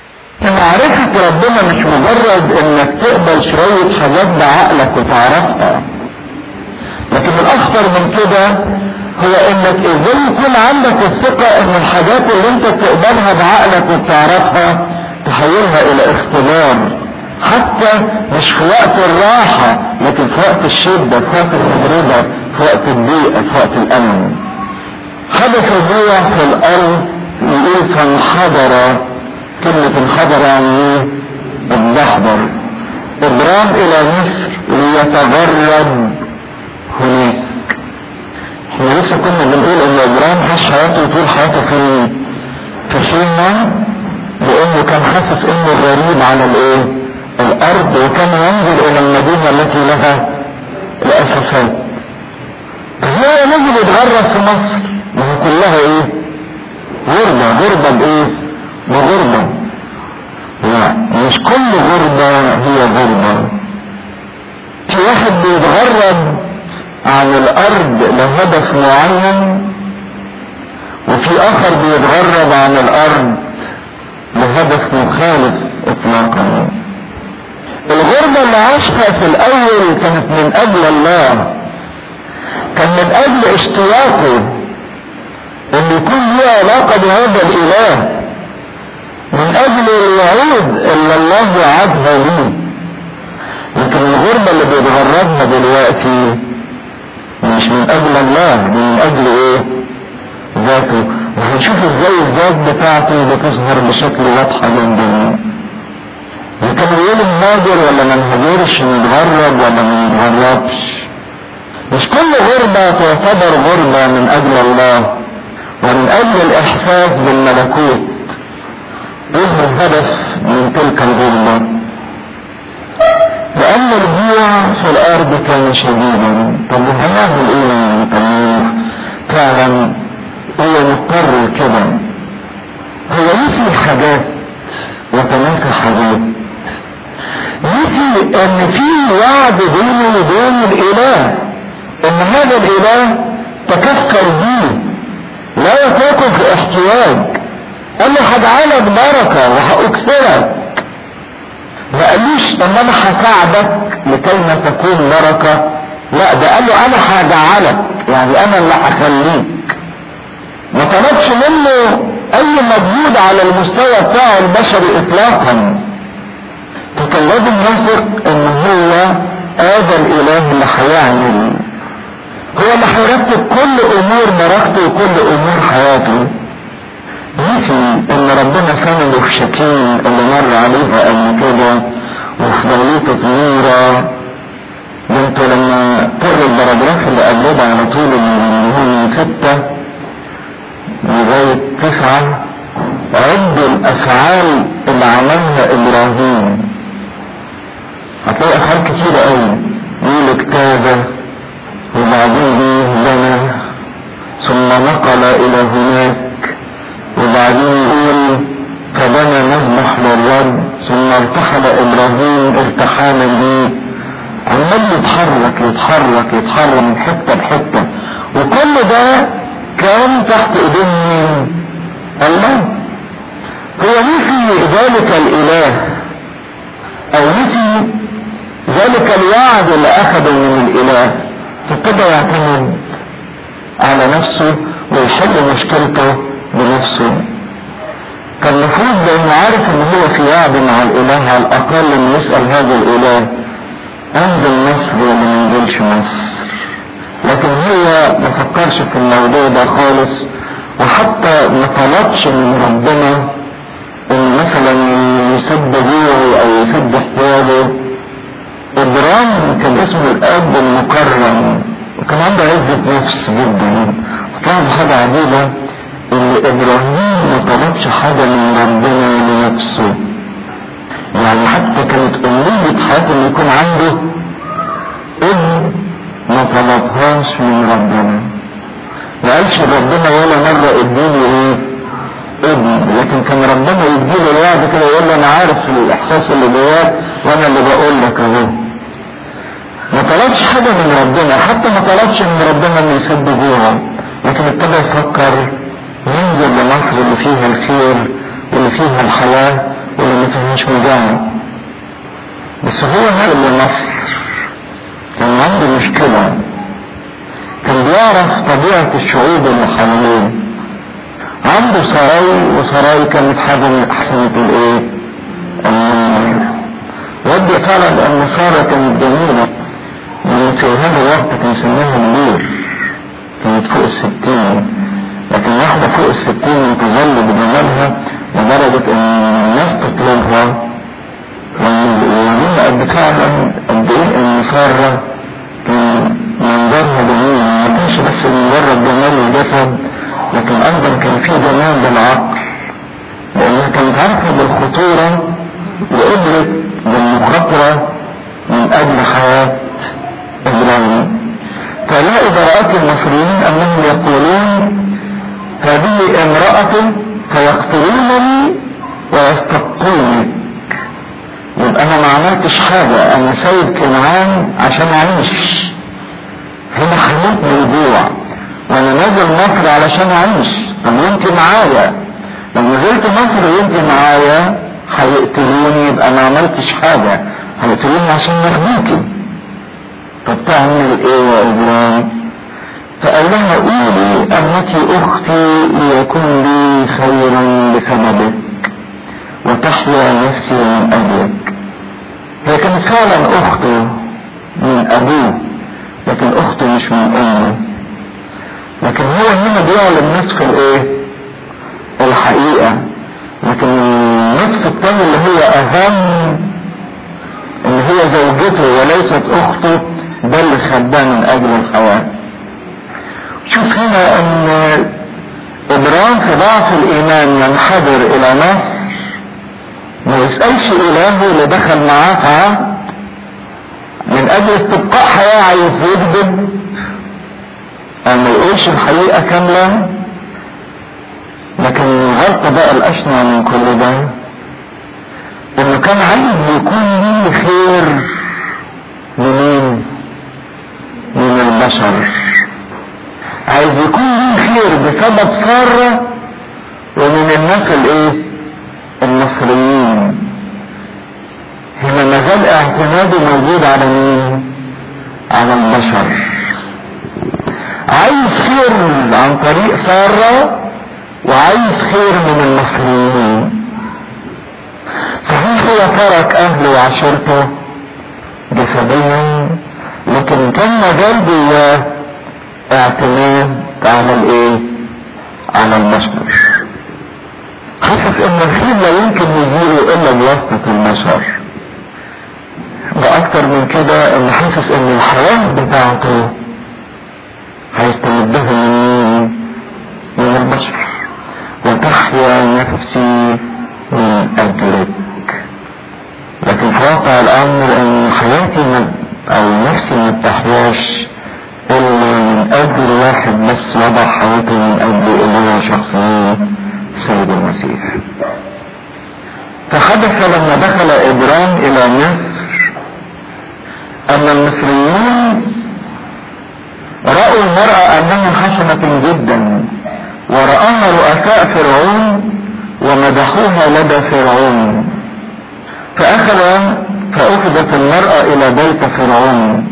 معرفة ربنا مش مجرد انك تقبل شوية حاجات بعقلك وتعرفها لكن الاخطر من كده هو انك ازاي يكون عندك الثقة ان الحاجات اللي انت بتقبلها بعقلك وبتعرفها تحولها الى اختبار حتى مش في وقت الراحة لكن في وقت الشدة في وقت التجربة في وقت الضيقة في وقت الامن حدث الجوع في الارض يقول فانحدر كلمة انحدر يعني ايه الدحضر ابرام الى مصر ليتغرب هناك احنا لسه كنا بنقول ان ابراهيم عاش حياته طول حياته في في خيمة لانه كان حاسس انه غريب على الايه الارض وكان ينظر الى المدينة التي لها الاساسات هو نزل يتغرب في مصر ما هي كلها ايه غربة غربة بايه بغربة لا مش كل غربة هي غربة في واحد بيتغرب عن الارض لهدف معين وفي اخر بيتغرب عن الارض لهدف مخالف اطلاقا الغربة اللي عاشها في الاول كانت من اجل الله كان من اجل اشتياقه ان يكون له علاقة بهذا الاله من اجل الوعود اللي الله وعدها ليه لكن الغربة اللي بيتغربها دلوقتي مش من اجل الله من اجل ايه ذاته وهنشوف ازاي الذات بتاعته بتظهر بشكل واضحة جدا لكن يقول الناظر ولا ما نهاجرش نتغرب ولا ما نتغربش مش كل غربة تعتبر غربة من اجل الله ومن اجل الاحساس بالملكوت ايه الهدف من تلك الغربة لان الجوع في الارض كان شديدا طب هنعمل ايه يعني طب فعلا هو مضطر كده هو نسي حاجات وتناسى حاجات نسي ان في وعد بينه وبين الاله ان هذا الاله تكفل بيه لا يتركه في احتياج قال له هجعلك بركه وهاكثرك ما قالوش ان انا هساعدك لكي ما تكون بركه لا ده قال له انا هجعلك يعني انا اللي هخليك ما طلبش منه اي مجهود على المستوى بتاعه البشري اطلاقا فكان كان لازم يثق ان هو هذا الاله اللي هيعمل هو اللي هيرتب كل امور مرافته وكل امور حياته نسي ان ربنا سنده في شكيم اللي مر عليها قبل كده وفي دولته طويرة ده انتوا لما تقروا البراجراف اللي قبلها على طول اللي هو من ستة لغاية تسعة عدوا الافعال اللي عملها ابراهيم هتلاقي افعال كتيرة قوي يقول اجتاز وبعدين بنى ثم نقل الى هناك وبعدين يقول فبنى مذبح للرب ثم ارتحل ابراهيم ارتحالا به عمال يتحرك يتحرك يتحرك من حته لحته وكل ده كان تحت ايدين مين؟ الله هو نسي ذلك الاله او نسي ذلك الوعد اللي اخذه من الاله فابتدى يعتمد على نفسه ويحل مشكلته بنفسه كان المفروض لانه عارف ان هو في وعد مع الاله على الاقل انه يسال هذا الاله انزل مصر ولا ما انزلش مصر لكن هو ما فكرش في الموضوع ده خالص وحتى ما طلبش من ربنا ان مثلا يسد جوعه او يسد احتياجه ابراهيم كان اسمه الاب المكرم وكان عنده عزة نفس جدا وطلب حاجة عجيبة ان ابراهيم ما طلبش حاجة من ربنا لنفسه يعني حتى كانت امنية حياته ان يكون عنده ابن ما طلبهاش من ربنا ما قالش ربنا ولا مرة اديني ايه ابن لكن كان ربنا يديله الوعد كده يقول له انا عارف الاحساس اللي جواك وانا اللي بقول لك اهو ما طلبش حاجة من ربنا حتى ما طلبش من ربنا ان يسد جوعه لكن ابتدى يفكر ينزل لمصر اللي فيها الخير واللي فيها الحياة واللي ما فيهاش مجاعة بس هو نقل لمصر كان عنده مشكلة كان بيعرف طبيعة الشعوب اللي حواليه عنده سراي وسراي كانت حاجة من أحسن الإيه؟ النار ودي فعلا أن سارة كانت جميلة لأن في هذا الوقت كان سنها منير كانت فوق الستين لكن واحدة فوق الستين تظل بجمالها لدرجة ان الناس تطلبها ومن قد فعلا قد ايه ان سارة كان منظرها جميل ما كانش بس مجرد جمال الجسد لكن ايضا كان في جمال بالعقل لانها كانت عارفة بالخطورة وقدرت بالمخاطرة من اجل حياة ابراهيم فلا إدراءات المصريين أنهم يقولون هذه امرأة فيقتلونني ويستبقونك يبقى أنا ما عملتش حاجة أنا سايب كنعان عشان أعيش هنا حموت من الجوع وأنا نازل مصر علشان أعيش طب وأنت معايا لو نزلت مصر وأنت معايا هيقتلوني يبقى ما عملتش حاجة هيقتلوني عشان ياخدوكي طب تعمل ايه يا ابراهيم فقال لها قولي انك اختي ليكون لي خير بسببك وتحيا نفسي من اجلك هي كانت فعلا اخته من ابوه لكن اخته مش من امه لكن هو هنا بيعلم نصف الايه الحقيقة لكن النصف الثاني اللي هو اهم ان هي زوجته وليست اخته ده اللي خداه من اجل الحياة شوف هنا ان ابراهيم في ضعف الايمان ينحدر الى مصر ما يسألش الهه اللي دخل معاه في عهد من اجل استبقاء حياة عايز يكذب او ما يقولش الحقيقة كاملة لكن الغلطة بقى الاشنع من كل ده انه كان عايز يكون ليه خير لمين من البشر عايز يكون ليه خير بسبب سارة ومن الناس الايه المصريين هنا ما زال اعتماده موجود على مين على البشر عايز خير عن طريق سارة وعايز خير من المصريين صحيح هو ترك اهله وعشيرته جسديا لكن كان مجال جواه اعتماد على الايه على البشر حاسس ان الخير لا يمكن يجيله الا بواسطة البشر واكتر من كده ان حاسس ان الحياة بتاعته هيستمدها من من البشر وتحيا نفسي من اجلك لكن في واقع الامر ان حياتي ما او نفسي ما بتحياش الا من اجل واحد بس وضع حياته من اجل اللي هو شخصيه السيد المسيح فحدث لما دخل ابرام الى مصر ان المصريين رأوا المرأة انها حسنة جدا ورآها رؤساء فرعون ومدحوها لدى فرعون فأخذ فأخذت المرأة إلى بيت فرعون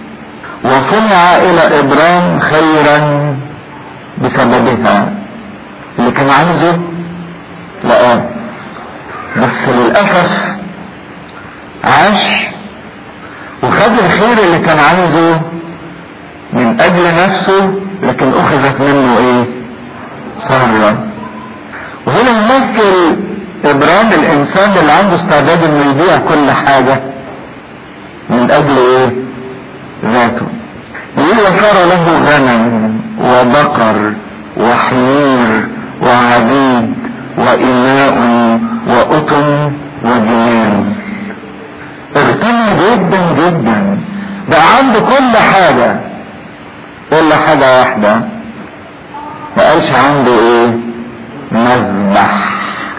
وصنع إلى إبرام خيرا بسببها اللي كان عايزه لقاه بس للأسف عاش وخد الخير اللي كان عايزه من أجل نفسه لكن أخذت منه إيه؟ سارة وهنا يمثل ابرام الانسان اللي عنده استعداد انه يبيع كل حاجة من اجل ايه ذاته يقول وصار له غنم وبقر وحمير وعبيد وإناء وأطن وجمال اغتنى جدا جدا بقى عنده كل حاجة إلا حاجة واحدة ما قالش عنده ايه مذبح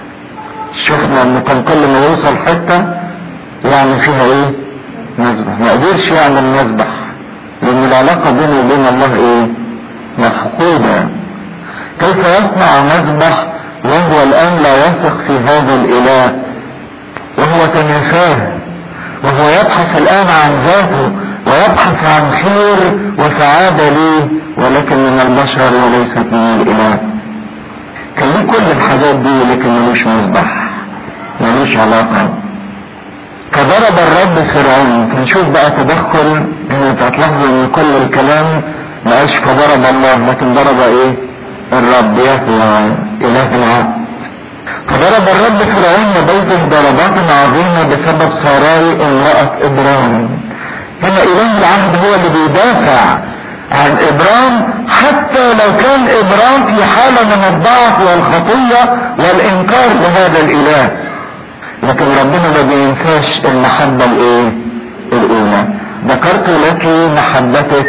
شفنا ان كان كل ما يوصل حتة يعني فيها ايه مذبح ما قدرش يعمل مذبح لان العلاقة بينه وبين الله ايه مفقودة كيف يصنع مذبح وهو الان لا يثق في هذا الاله وهو تنساه وهو يبحث الان عن ذاته ويبحث عن خير وسعادة ليه ولكن من البشر وليست من الاله كان ليه كل الحاجات دي لكن ملوش مذبح ملوش علاقة فضرب الرب فرعون فنشوف بقى تدخل انت هتلاحظوا ان كل الكلام ما قالش فضرب الله لكن ضرب ايه الرب يهوى اله العبد فضرب الرب فرعون وبيته ضربات عظيمة بسبب ساراي امرأة ابرام هنا اله العهد هو اللي بيدافع عن ابرام حتى لو كان ابرام في حالة من الضعف والخطية والانكار لهذا الاله لكن ربنا ما بينساش المحبة الايه الاولى ذكرت لك محبتك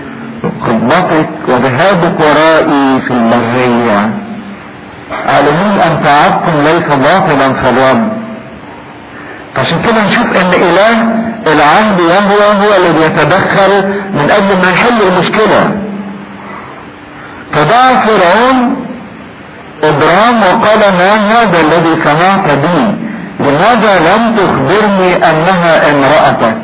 خطبتك وذهابك ورائي في البرية عالمين ان تعبكم ليس باطلا في الرب عشان كده نشوف ان اله العهد يهوى هو اللي بيتدخل من اجل ما يحل المشكلة فدعا فرعون ابرام وقال ما هذا الذي صنعت بي لماذا لم تخبرني انها امرأتك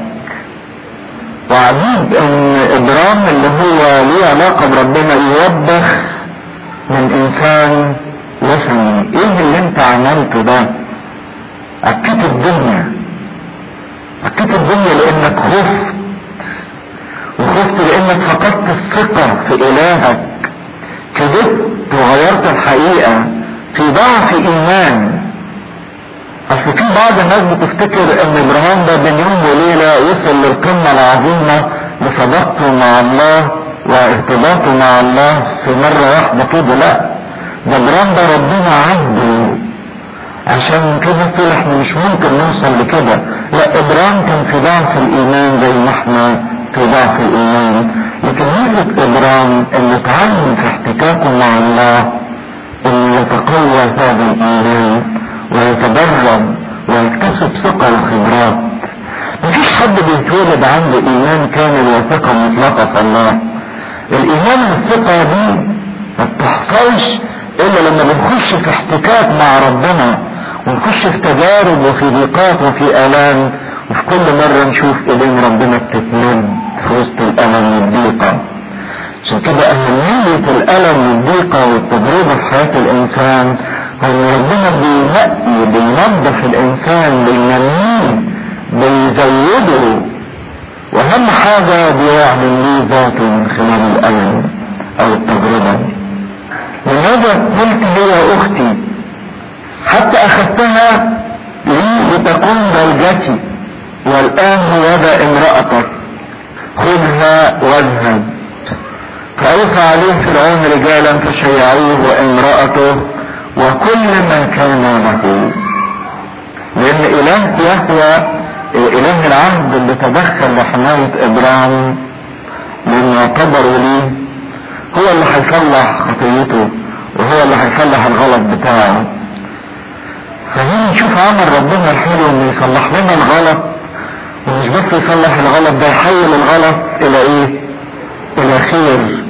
وعجيب ان ابرام اللي هو ليه علاقة بربنا يوبخ من انسان وثني ايه اللي انت عملته ده اكيد الدنيا اكيد الدنيا لانك خفت وخفت لانك فقدت الثقة في الهك كذبت وغيرت الحقيقة في ضعف ايمان اصل في بعض الناس بتفتكر ان ابراهيم ده بين يوم وليلة وصل للقمة العظيمة بصداقته مع الله وارتباطه مع الله في مرة واحدة كده لا ده ابراهيم ده ربنا عبده عشان كده تقول احنا مش ممكن نوصل لكده لا ابراهيم كان في ضعف الايمان زي ما احنا في ضعف الايمان لكن ميزة ابراهيم انه اتعلم في احتكاكه مع الله انه يتقوى هذا الايمان ويتدرب ويكتسب ثقة وخبرات مفيش حد بيتولد عنده ايمان كامل وثقة مطلقة في الله الايمان والثقة دي ما بتحصلش الا لما بنخش في احتكاك مع ربنا ونخش في تجارب وفي ضيقات وفي الام وفي كل مرة نشوف ايدين ربنا بتتمد في وسط الالم والضيقة عشان كده اهمية الالم والضيقة والتجربة في حياة الانسان ان ربنا بينقي بينظف الانسان بينميه بيزوده واهم حاجة بيعلن ليه ذاته من خلال الالم او التجربة لماذا قلت لي يا اختي حتى اخذتها لي لتكون زوجتي والان هو ذا امرأتك خذها واذهب فأوصى عليه فرعون رجالا فشيعوه وامرأته وكل ما كان له لأن إله يهوى إله العهد اللي تدخل لحماية إبراهيم لأنه اعتبروا ليه هو اللي هيصلح خطيته وهو اللي هيصلح الغلط بتاعه فهنا نشوف عمل ربنا الحلو انه يصلح لنا الغلط ومش بس يصلح الغلط ده يحول الغلط الى ايه الى خير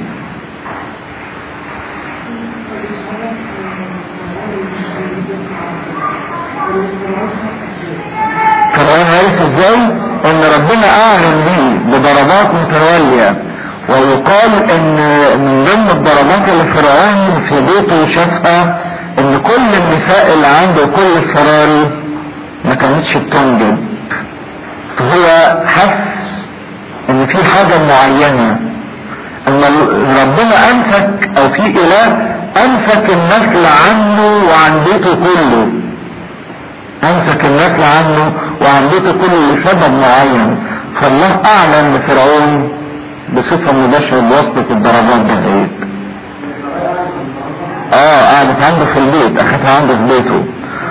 فرعون عرف ازاي ان ربنا اعلن ليه بضربات متوالية ويقال ان من ضمن الضربات اللي فرعون في بيته شافها ان كل النساء اللي عنده كل السراري ما كانتش بتنجب فهو حس ان في حاجة معينة ان ربنا امسك او في اله امسك النسل عنه وعن بيته كله امسك النسل عنه وعن بيته كله لسبب معين فالله اعلن لفرعون بصفة مباشرة بواسطة الضربات دهيت اه قعدت عنده في البيت اخذها عنده في بيته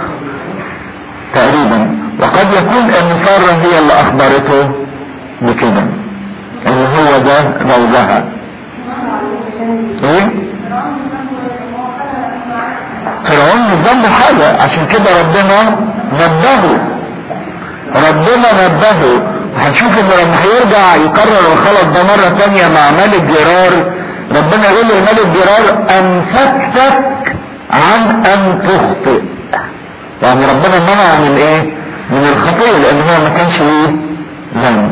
تقريبا وقد يكون ان سارة هي اللي اخبرته بكده ان هو ده زوجها ايه فرعون مش ذنبه حاجة عشان كده ربنا نبهه ربنا نبهه هنشوف ان لما هيرجع يكرر الخلط ده مرة تانية مع ملك جرار ربنا يقول للملك جرار امسكتك عن ان تخطئ يعني ربنا منع من ايه من الخطيئة لان هو ما كانش ايه ذنب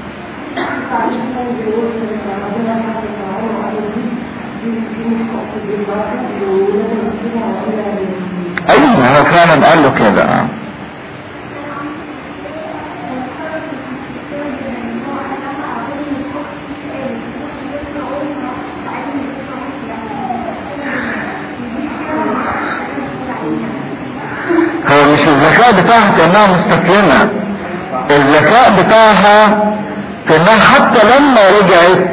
ايوه هو فعلا قال له كده هو مش الذكاء بتاعها كانها مستسلمة الذكاء بتاعها كانها حتى لما رجعت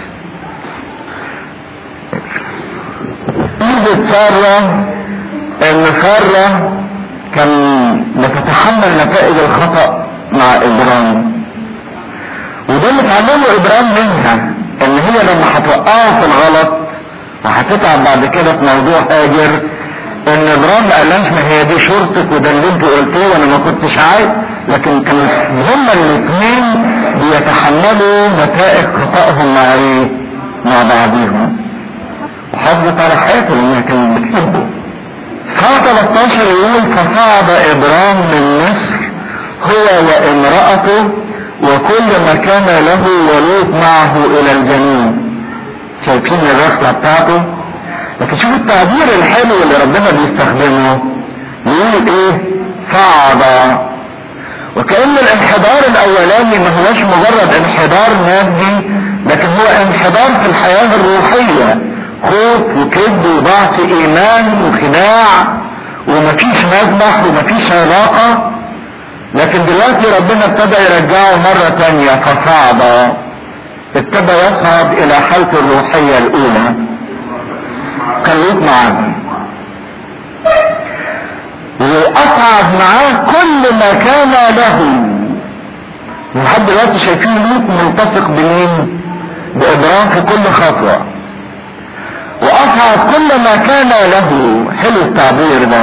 ايدت سارة ان سارة كان بتتحمل نتائج الخطأ مع ابراهيم وده اللي اتعلمه ابراهيم منها ان هي لما هتوقعه في الغلط وهتتعب بعد كده في موضوع هاجر ان ابراهيم ما قالهاش ما هي دي شرطك وده اللي انت قلتيه وانا ما كنتش عايز لكن كانوا هما الاثنين بيتحملوا نتائج خطأهم مع ايه؟ مع بعضهم وحافظت على حياته لانها كانت بتحبه ساعة 13 يقول فصعد ابرام من مصر هو وامرأته وكل ما كان له ولوط معه الى الجنوب شايفين الرحلة بتاعته لكن شوف التعبير الحلو اللي ربنا بيستخدمه يقول ايه صعد وكأن الانحدار الاولاني ما هوش مجرد انحدار مادي لكن هو انحدار في الحياة الروحية خوف وكذب وضعف ايمان وخداع ومفيش مذبح ومفيش علاقة لكن دلوقتي ربنا ابتدى يرجعه مرة تانية فصعد ابتدى يصعد الى حالته الروحية الاولى كان لوط معاه واصعد معاه كل ما كان له لحد دلوقتي شايفين لوط ملتصق بمين بابرام في كل خطوه واصعد كل ما كان له حلو التعبير ده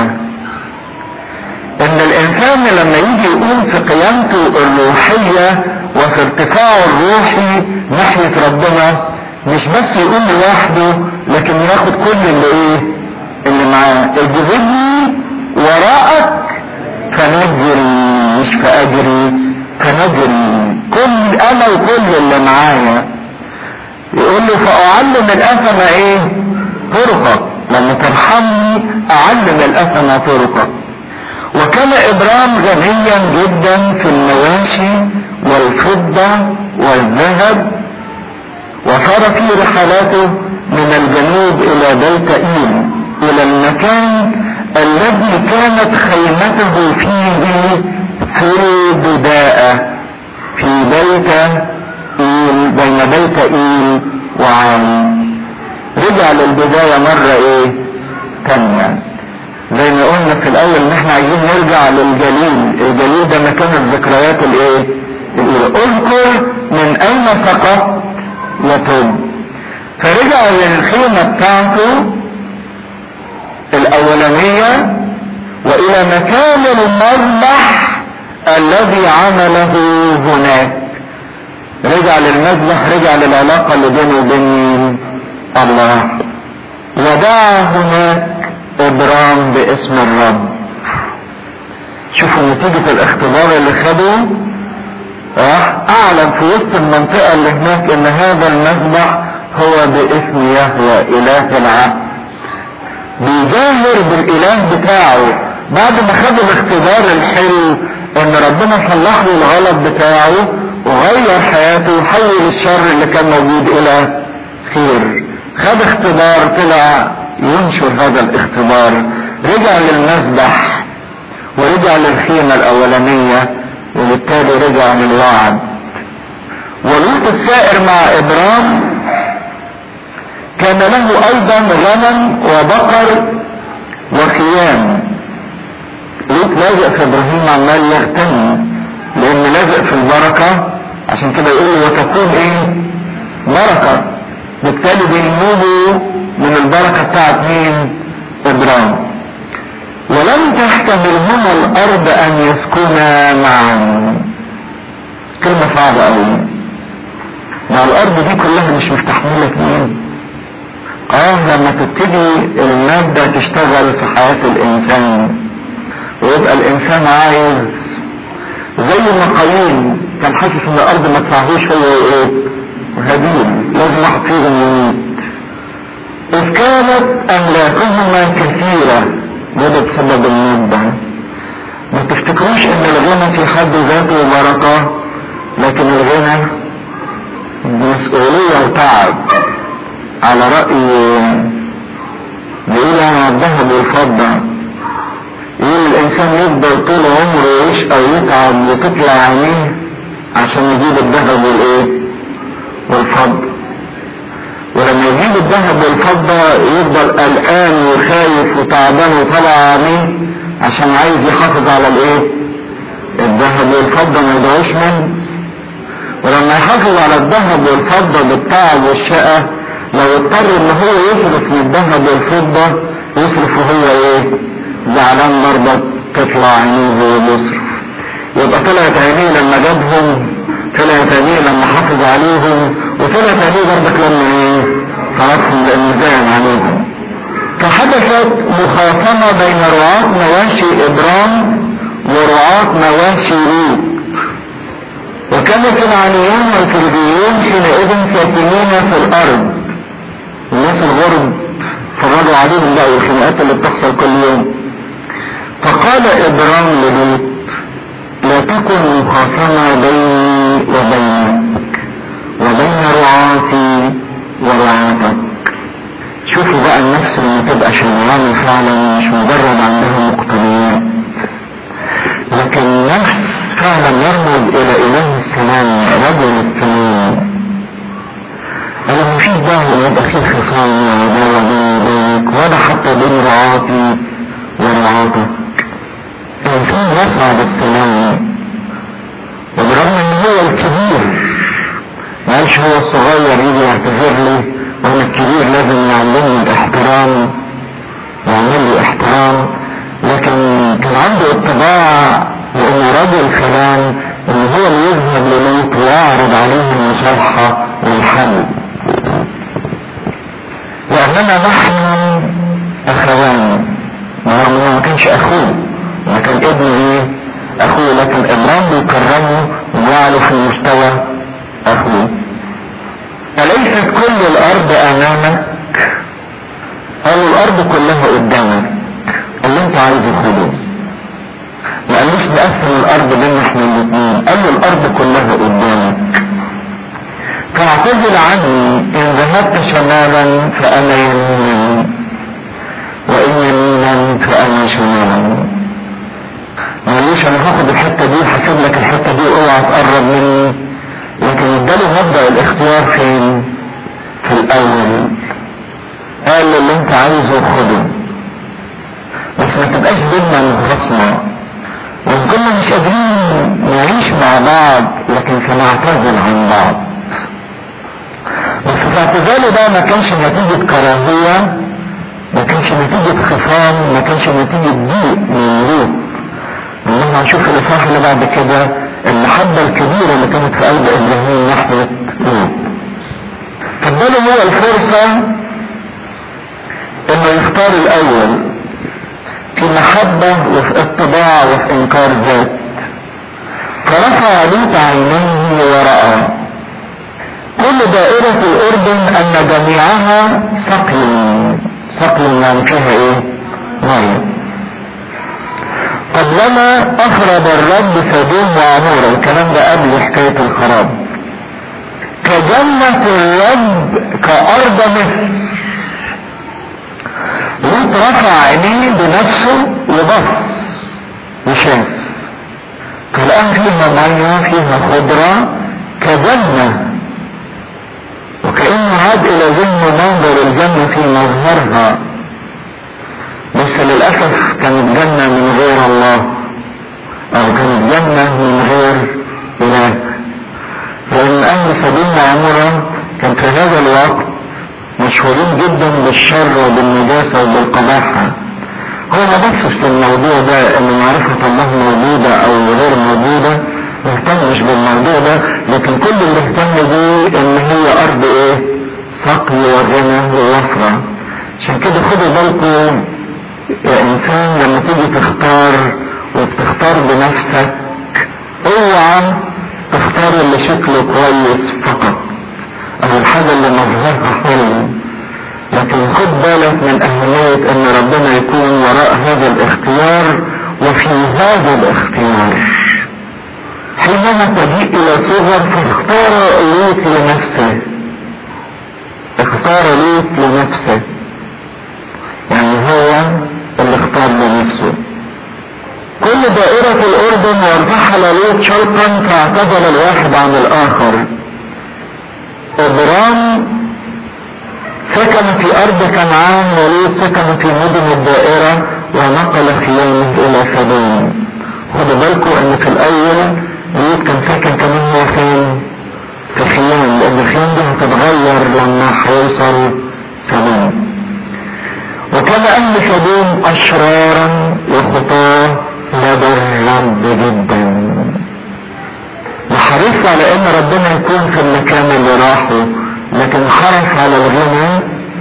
ان الانسان لما يجي يقوم في قيامته الروحيه وفي ارتفاعه الروحي ناحيه ربنا مش بس يقوم لوحده لكن ياخد كل اللي ايه اللي معاه اجذبني وراءك فنجري مش فاجري فنجري كل انا وكل اللي معايا يقول له فاعلم الاثم ايه ترهق لما ترحمني اعلم الاثم طرقك وكان ابرام غنيا جدا في المواشي والفضة والذهب وصار في رحلاته من الجنوب الى بيت ايل الى المكان الذي كانت خيمته فيه في البداءة في بيت ايل بين بيت ايل وعام رجع للبداية مرة ايه تانية زي ما قلنا في الاول ان احنا عايزين نرجع للجليل الجليل ده مكان الذكريات الايه الاولى اذكر من اين سقط وتب فرجع للخيمة بتاعته الاولانية والى مكان المذبح الذي عمله هناك رجع للمذبح رجع للعلاقة اللي بينه وبين الله ودعا هناك ابرام باسم الرب شوفوا نتيجة الاختبار اللي خده راح اعلن في وسط المنطقة اللي هناك ان هذا المذبح هو باسم يهوى اله العبد بيجاهر بالاله بتاعه بعد ما خد الاختبار الحلو ان ربنا صلح له الغلط بتاعه وغير حياته وحول الشر اللي كان موجود الى خير خد اختبار طلع ينشر هذا الاختبار رجع للمسبح ورجع للخيمة الاولانية وبالتالي رجع للوعد ولوط السائر مع ابرام كان له ايضا غنم وبقر وخيام لوط لازق في ابراهيم عمال يغتنم لان لازق في البركة عشان كده يقول وتكون ايه بركة بالتالي بينوبوا من البركة بتاعت مين ابرام ولم تحتملهما الارض ان يسكنا معا كلمة صعبة قوي مع الارض دي كلها مش مستحملة مين اه لما تبتدي المادة تشتغل في حياة الانسان ويبقى الانسان عايز زي ما قايين كان حاسس ان الارض ما تسعهوش هو ايه هديل لازم واحد فيهم يموت اذ كانت املاكهما كثيرة وده بسبب المادة ما تفتكروش ان الغنى في حد ذاته بركة لكن الغنى مسؤولية وتعب على رأي بيقول انا الذهب والفضة يقول الانسان يفضل طول عمره يشقى ويتعب وتطلع عينيه عشان يجيب الذهب والايه والفضة ولما يجيب الذهب والفضة يفضل قلقان وخايف وتعبان وطلع عينيه عشان عايز يحافظ على الايه الذهب والفضة ما يضيعوش منه ولما يحافظ على الذهب والفضة بالتعب والشقة لو اضطر ان هو يصرف من الذهب والفضة يصرف وهو ايه زعلان برضه تطلع عينيه وهو بيصرف يبقى طلعت عينيه لما جابهم طلعت عينيه لما حافظ عليهم وطلعت عينيه برضك لما ايه صرفهم لانه زعل عليهم فحدثت مخاصمة بين رعاة مواشي ابرام ورعاة مواشي لوط وكان الكنعانيون والفرجيون حينئذ ساكنين في الارض الناس الغرب فرجوا عليهم بقى والخناقات اللي بتحصل كل يوم فقال ابرام للوط لا تكن مخاصمة بيني وبينك وبين رعاتي ورعاتك شوفوا بقى النفس لما تبقى شغالة فعلا مش مجرد عندها مقتنيات لكن نفس فعلا يرمز الى اله السلام رجل السلام انا مفيش داعي ان يبقى في خصام وعداوة بيني وبينك ولا حتى بين رعاتي ورعاتك الانسان يسعى بالسلام وبرغم ان هو الكبير ما قالش هو الصغير يجي يعتذر لي وانا الكبير لازم يعلمني الاحترام يعمل لي احترام لكن كان عنده اطباع لانه رجل سلام ان هو اللي يذهب للوط ويعرض عليه المصالحة والحل لاننا نحن اخوان رغم انه ما كانش اخوه ما كان ابنه ايه اخوه لكن ابراهيم بيكرمه وجعله في مستوى اخوه أليست كل الأرض أمامك؟ قالوا الأرض انت عايزه خده ما قالوش نقسم الارض بينا احنا الاثنين قال له الارض كلها قدامك فاعتزل عني ان ذهبت شمالا فانا يمينا وان يمينا فانا شمالا ما قالوش انا هاخد الحته دي وهسيب لك الحته دي اوعى تقرب مني لكن اداله مبدا الاختيار فين في الاول قال له اللي انت عايزه خده بس ما تبقاش بينا مخاصمه وان كنا مش قادرين نعيش مع بعض لكن سنعتزل عن بعض بس في اعتزاله ده ما كانش نتيجة كراهية ما كانش نتيجة خصام ما كانش نتيجة ضيق من لوط انما هنشوف في الاصحاح اللي بعد كده المحبة الكبيرة اللي كانت في قلب ابراهيم ناحية لوط فاداله هو الفرصة انه يختار الاول في محبة وفي اتباع وفي انكار ذات فرفع لوط عينيه ورأى كل دائرة الأردن أن جميعها سقي سقي يعني فيها إيه؟ مية قد لما أخرب الرب سدوم وعمورة الكلام ده قبل حكاية الخراب كجنة الرب كأرض مصر لوط رفع عينيه بنفسه وبص وشاف فالآن فيها مية فيها خضرة كجنة وكأنه عاد إلى ذهنه منظر الجنة في مظهرها بس للأسف كانت جنة من غير الله أو كانت جنة من غير إله لأن أهل سبيل معمورة كان في هذا الوقت مشهورين جدا بالشر وبالنجاسة وبالقباحة هو ما بصش للموضوع ده ان معرفة الله موجودة او غير موجودة ما اهتمش بالموضوع ده لكن كل اللي اهتم بيه ان هي ارض ايه سقي وغنى ووفرة عشان كده خدوا بالكم يا انسان لما تيجي تختار وبتختار بنفسك اوعى تختار اللي شكله كويس فقط او الحاجة اللي مظهرها حلو لكن خد بالك من اهمية ان ربنا يكون وراء هذا الاختيار وفي هذا الاختيار حينما تجيء الى صغر فاختار لوط لنفسه اختار لوط لنفسه يعني هو اللي اختار لنفسه كل دائرة في الأردن وارتحل لوط شرقا فاعتزل الواحد عن الآخر إبرام سكن في أرض كنعان ولوط سكن في مدن الدائرة ونقل خيامه إلى سدوم خدوا بالكم إن في الأول لوط كان ساكن كمان هو فين؟ في خيام لأن الخيام دي هتتغير لما هيوصل سدوم وكان أهل سدوم أشرارا وخطاه لدى الرب جدا وحرص على ان ربنا يكون في المكان اللي راحه لكن حرص على الغنى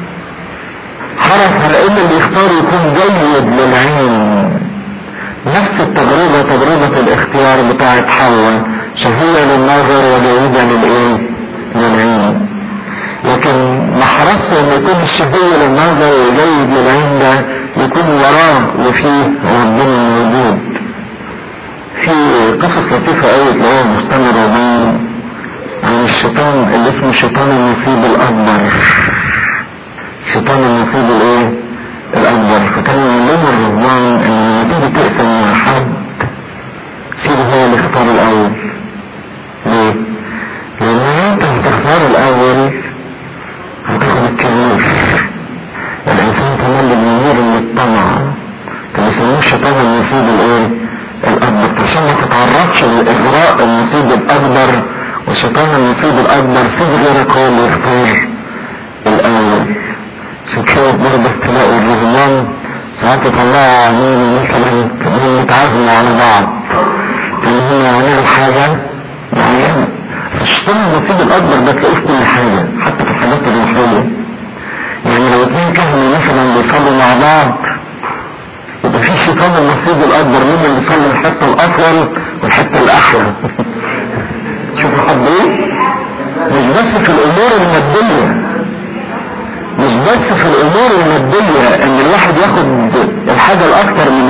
حرص على ان اللي يختار يكون جيد للعين نفس التجربة تجربة الاختيار بتاعت حواء شهية للنظر وجيدة للايه للعين لكن ما حرصش ان يكون الشهية للنظر والجيد للعين ده يكون وراه وفيه ربنا موجود في قصص لطيفة قوي تلاقوها مستمرة بين عن الشيطان اللي اسمه شيطان النصيب الأكبر شيطان النصيب الايه؟ الأكبر فكان يعلموا الرهبان إن لما تيجي تقسم مع حد سيبه هو اللي يختار الأول ليه؟ لأن أنت هتختار الأول هتاخد الكبير الإنسان كمان بيميل من الطمع كانوا يسموه شيطان النصيب الايه؟ الأكبر عشان ما تتعرضش لإغراء النصيب الأكبر وشيطان النصيب الأكبر سيب غيرك هو اللي يختار الأول عشان كده برضه تلاقوا الرهبان ساعات يطلعوا عينين مثلا كانهم يتعازموا على بعض ان هم يعملوا حاجة معينة بس الشيطان النصيب الأكبر ده تلاقيه في كل حاجة حتى في الحاجات الروحية يعني لو اتنين كهنة مثلا بيصلوا مع بعض يبقى في شيطان النصيب الاكبر مين اللي يصلي الحته الاطول والحته الاحلى شوفوا حد ايه مش بس في الامور الماديه مش بس في الامور الماديه ان الواحد ياخد الحاجه الاكثر من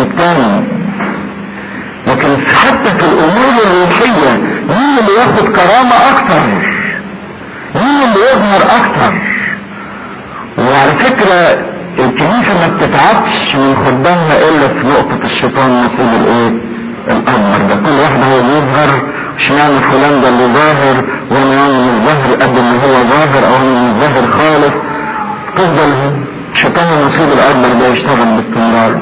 التاني لكن حتى في الامور الروحية مين اللي ياخد كرامة اكتر مين اللي يظهر اكتر وعلى فكرة الكنيسة ما بتتعبش من خدامها الا في نقطة الشيطان نصيب الايه الاكبر ده كل واحد هو بيظهر اشمعنى فلان ده اللي ظاهر وانا يعني مش ظاهر قد ما هو ظاهر او انا مش ظاهر خالص تفضل شيطان النصيب الاكبر ده يشتغل باستمرار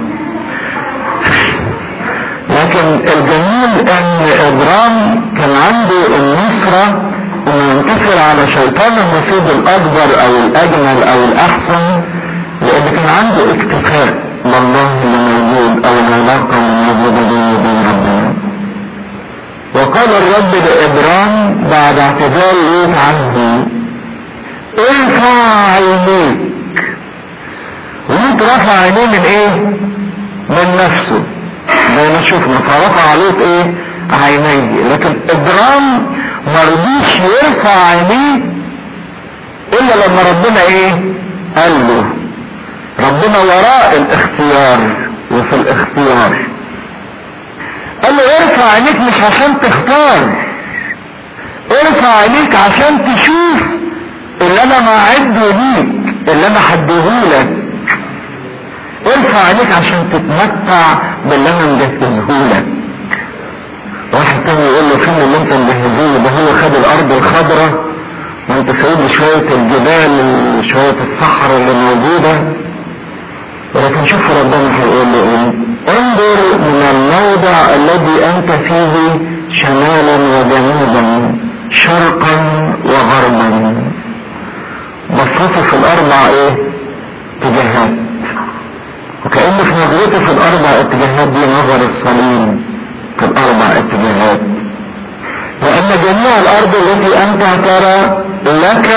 لكن الجميل ان ابرام كان عنده النصرة انه ينتصر على شيطان النصيب الاكبر او الاجمل او الاحسن لان كان عنده اكتفاء بالله اللي موجود او العلاقة اللي موجودة بينه وبين ربنا وقال الرب لابرام بعد اعتذار لوط عنه ارفع عينيك لوط رفع عينيه من ايه من نفسه زي ما شفنا فرفع لوط ايه عينيه لكن ابرام مرضيش يرفع عينيه الا لما ربنا ايه قال له ربنا وراء الاختيار وفي الاختيار قال له ارفع عينيك مش عشان تختار ارفع عينيك عشان تشوف اللي انا معده ليك اللي انا حدهولك ارفع عينيك عشان تتمتع باللي انا مجهزهولك واحد تاني يقول له فين اللي انت مجهزه ده هو خد الارض الخضراء وانت سايب لي شوية الجبال وشوية الصحراء اللي موجودة ولكن شوف ربنا هيقول له ايه انظر من الموضع الذي انت فيه شمالا وجنوبا شرقا وغربا بصصوا في الاربع ايه اتجاهات وكأن في نظرته في الاربع اتجاهات دي نظر الصليب في الاربع اتجاهات لان جميع الارض التي انت ترى لك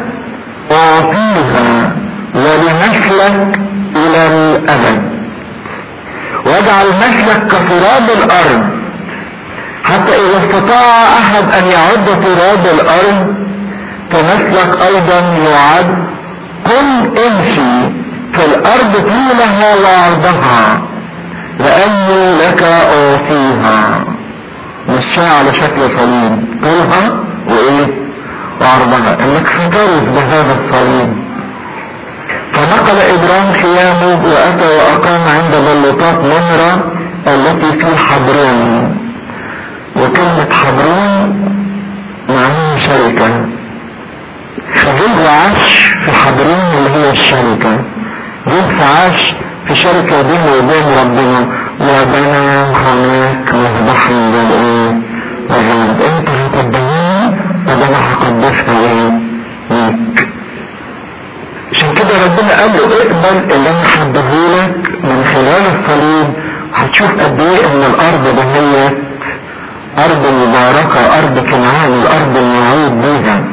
اعطيها ولنسلك الى الابد واجعل نسلك كتراب الارض حتى اذا استطاع احد ان يعد تراب الارض فنسلك ايضا يعد قل امشي في الارض طولها وعرضها لاني لك اعطيها مشاها على شكل صليب طولها وايه وعرضها انك تجوز بهذا الصليب فنقل ابراهيم خيامه واتى واقام عند بلوطات نمرة التي في حبرون وكلمة حبرون معناها شركة فجه وعاش في حبرون اللي هي الشركة جه فعاش في شركة بينه وبين ربنا وبنى هناك مذبحا للايه للرب انت هتدهني طب انا هقدسها ايه ليك عشان كده ربنا قال له اقبل اللي انا هديهولك من خلال الصليب هتشوف قد ايه ان الارض دهيت ارض مباركة ارض كنعان الارض الموعود بيها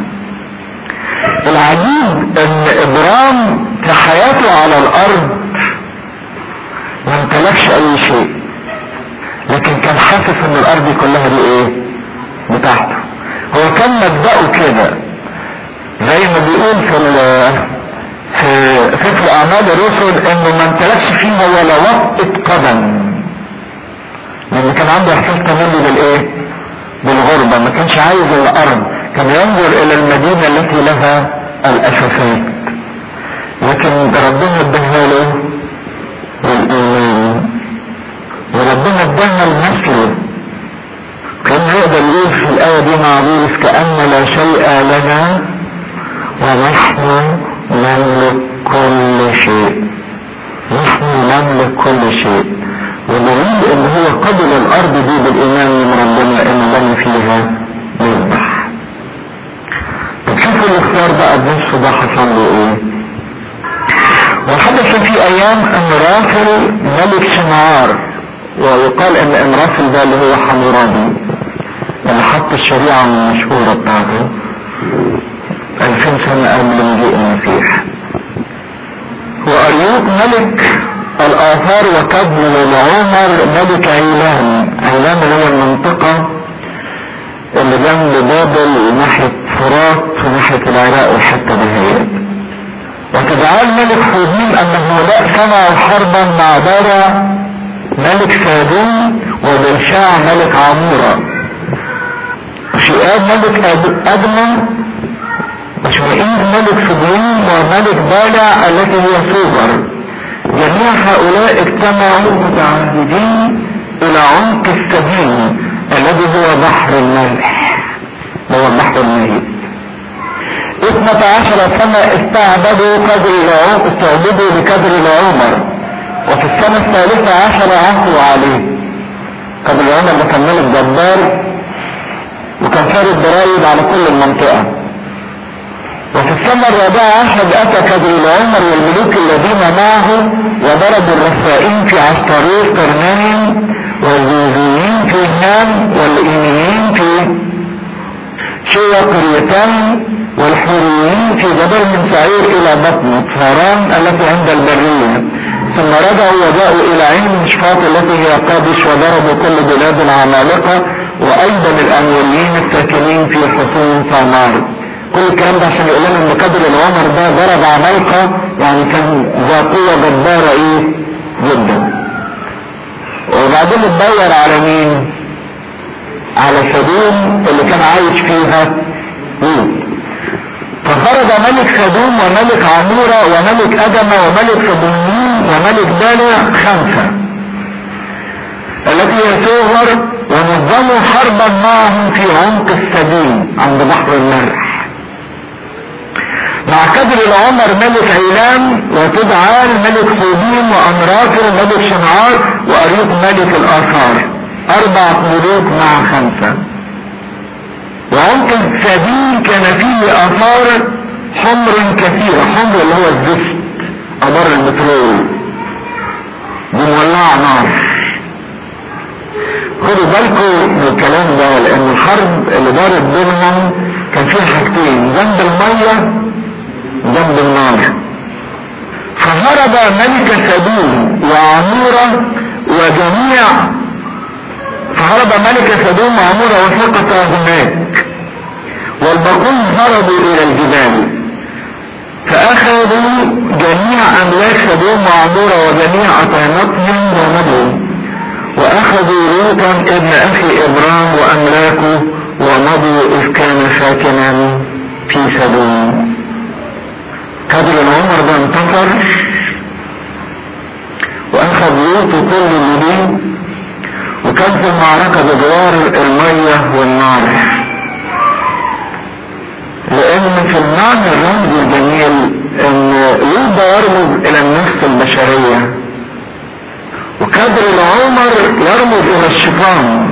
العجيب ان ابرام في حياته على الارض ما امتلكش اي شيء لكن كان حاسس ان الارض كلها دي ايه بتاعته هو كان مبدأه كده زي ما بيقول في في سفر اعمال الرسل انه ما امتلكش فيها ولا وقت قدم لان كان عنده احساس تملي بالايه بالغربة ما كانش عايز الارض كان ينظر الى المدينة التي لها الاساسات لكن ربنا اداها له الايمان وربنا اداها لنسله كان يقدر يقول في الايه دي مع بولس كان لا شيء لنا ونحن نملك كل شيء نحن نملك كل شيء ودليل ان هو قبل الارض دي بالايمان من ربنا ان بني فيها مذبح طب شوفوا الاختيار بقى بنفسه ده حصل له ايه وحدث في ايام ان رافل ملك شمعار ويقال ان ان رافل ده اللي هو حمورابي اللي حط الشريعة المشهورة بتاعته 2000 سنة قبل مجيء المسيح وأريوك ملك الآثار وكبل لعمر ملك عيلان عيلان هو المنطقة اللي جنب بابل وناحية فرات وناحية العراق والحتة دهيت وتدعى الملك حزين أنه لا سمع حربا مع دارا ملك سادوم وبلشاع ملك عمورة وشئاب ملك أدنى وشمئيل ملك صدوم وملك بالع التي هي صوبر جميع هؤلاء اجتمعوا متعهدين الى عمق السبيل الذي هو بحر الملح هو البحر الميت اثنة عشر سنة استعبدوا قدر العمر استعبدوا بقدر العمر وفي السنة الثالثة عشر عفوا عليه قدر العمر ده كان ملك جبار وكان فارض ضرائب على كل المنطقة وفي السنة الرابعة عشر أتى كدر العمر والملوك الذين معه وضربوا الرفائين في عسطريق قرنين والزوزيين في هام والإيميين في شوى قريتان والحوريين في جبل من سعير إلى بطن فاران التي عند البرية ثم رجعوا وجاءوا إلى عين مشفاط التي هي قادش وضربوا كل بلاد العمالقة وأيضا الأموريين الساكنين في حصون ثمار كل الكلام ده عشان يقول لنا ان قدر العمر ده ضرب عمالقة يعني كان ذا قوة جبارة ايه جدا وبعدين اتدور على مين على سدوم اللي كان عايش فيها لوط فخرج ملك سدوم وملك عمورة وملك أدم وملك سدومين وملك بالع خمسة التي هي صغر ونظموا حربا معهم في عمق السبيل عند بحر الملح مع كدر العمر ملك عيلام وتدعال ملك صوبين وأمراكر ملك شنعار وأريق ملك الآثار أربع ملوك مع خمسة وعمق السبيل كان فيه آثار حمر كثيرة حمر اللي هو الزفت أبار البترول بمولع نار خدوا بالكم من الكلام ده لأن الحرب اللي دارت بينهم كان فيها حاجتين جنب المية جنب النار فهرب ملك سدوم وعمورة وجميع فهرب ملك سدوم وعمورة وسقط هناك والباقون هربوا الى الجبال فاخذوا جميع املاك سدوم وعمورة وجميع اطعمتهم ومضوا واخذوا لوطا ابن اخي ابرام واملاكه ومضوا اذ كان ساكنا في سدوم قبل العمر ده انتصر واخذ لوط كل المدين وكان في المعركة بجوار المية والنار لان في المعنى الرمزي الجميل ان لوط ده يرمز الى النفس البشرية وكدر العمر يرمز الى الشيطان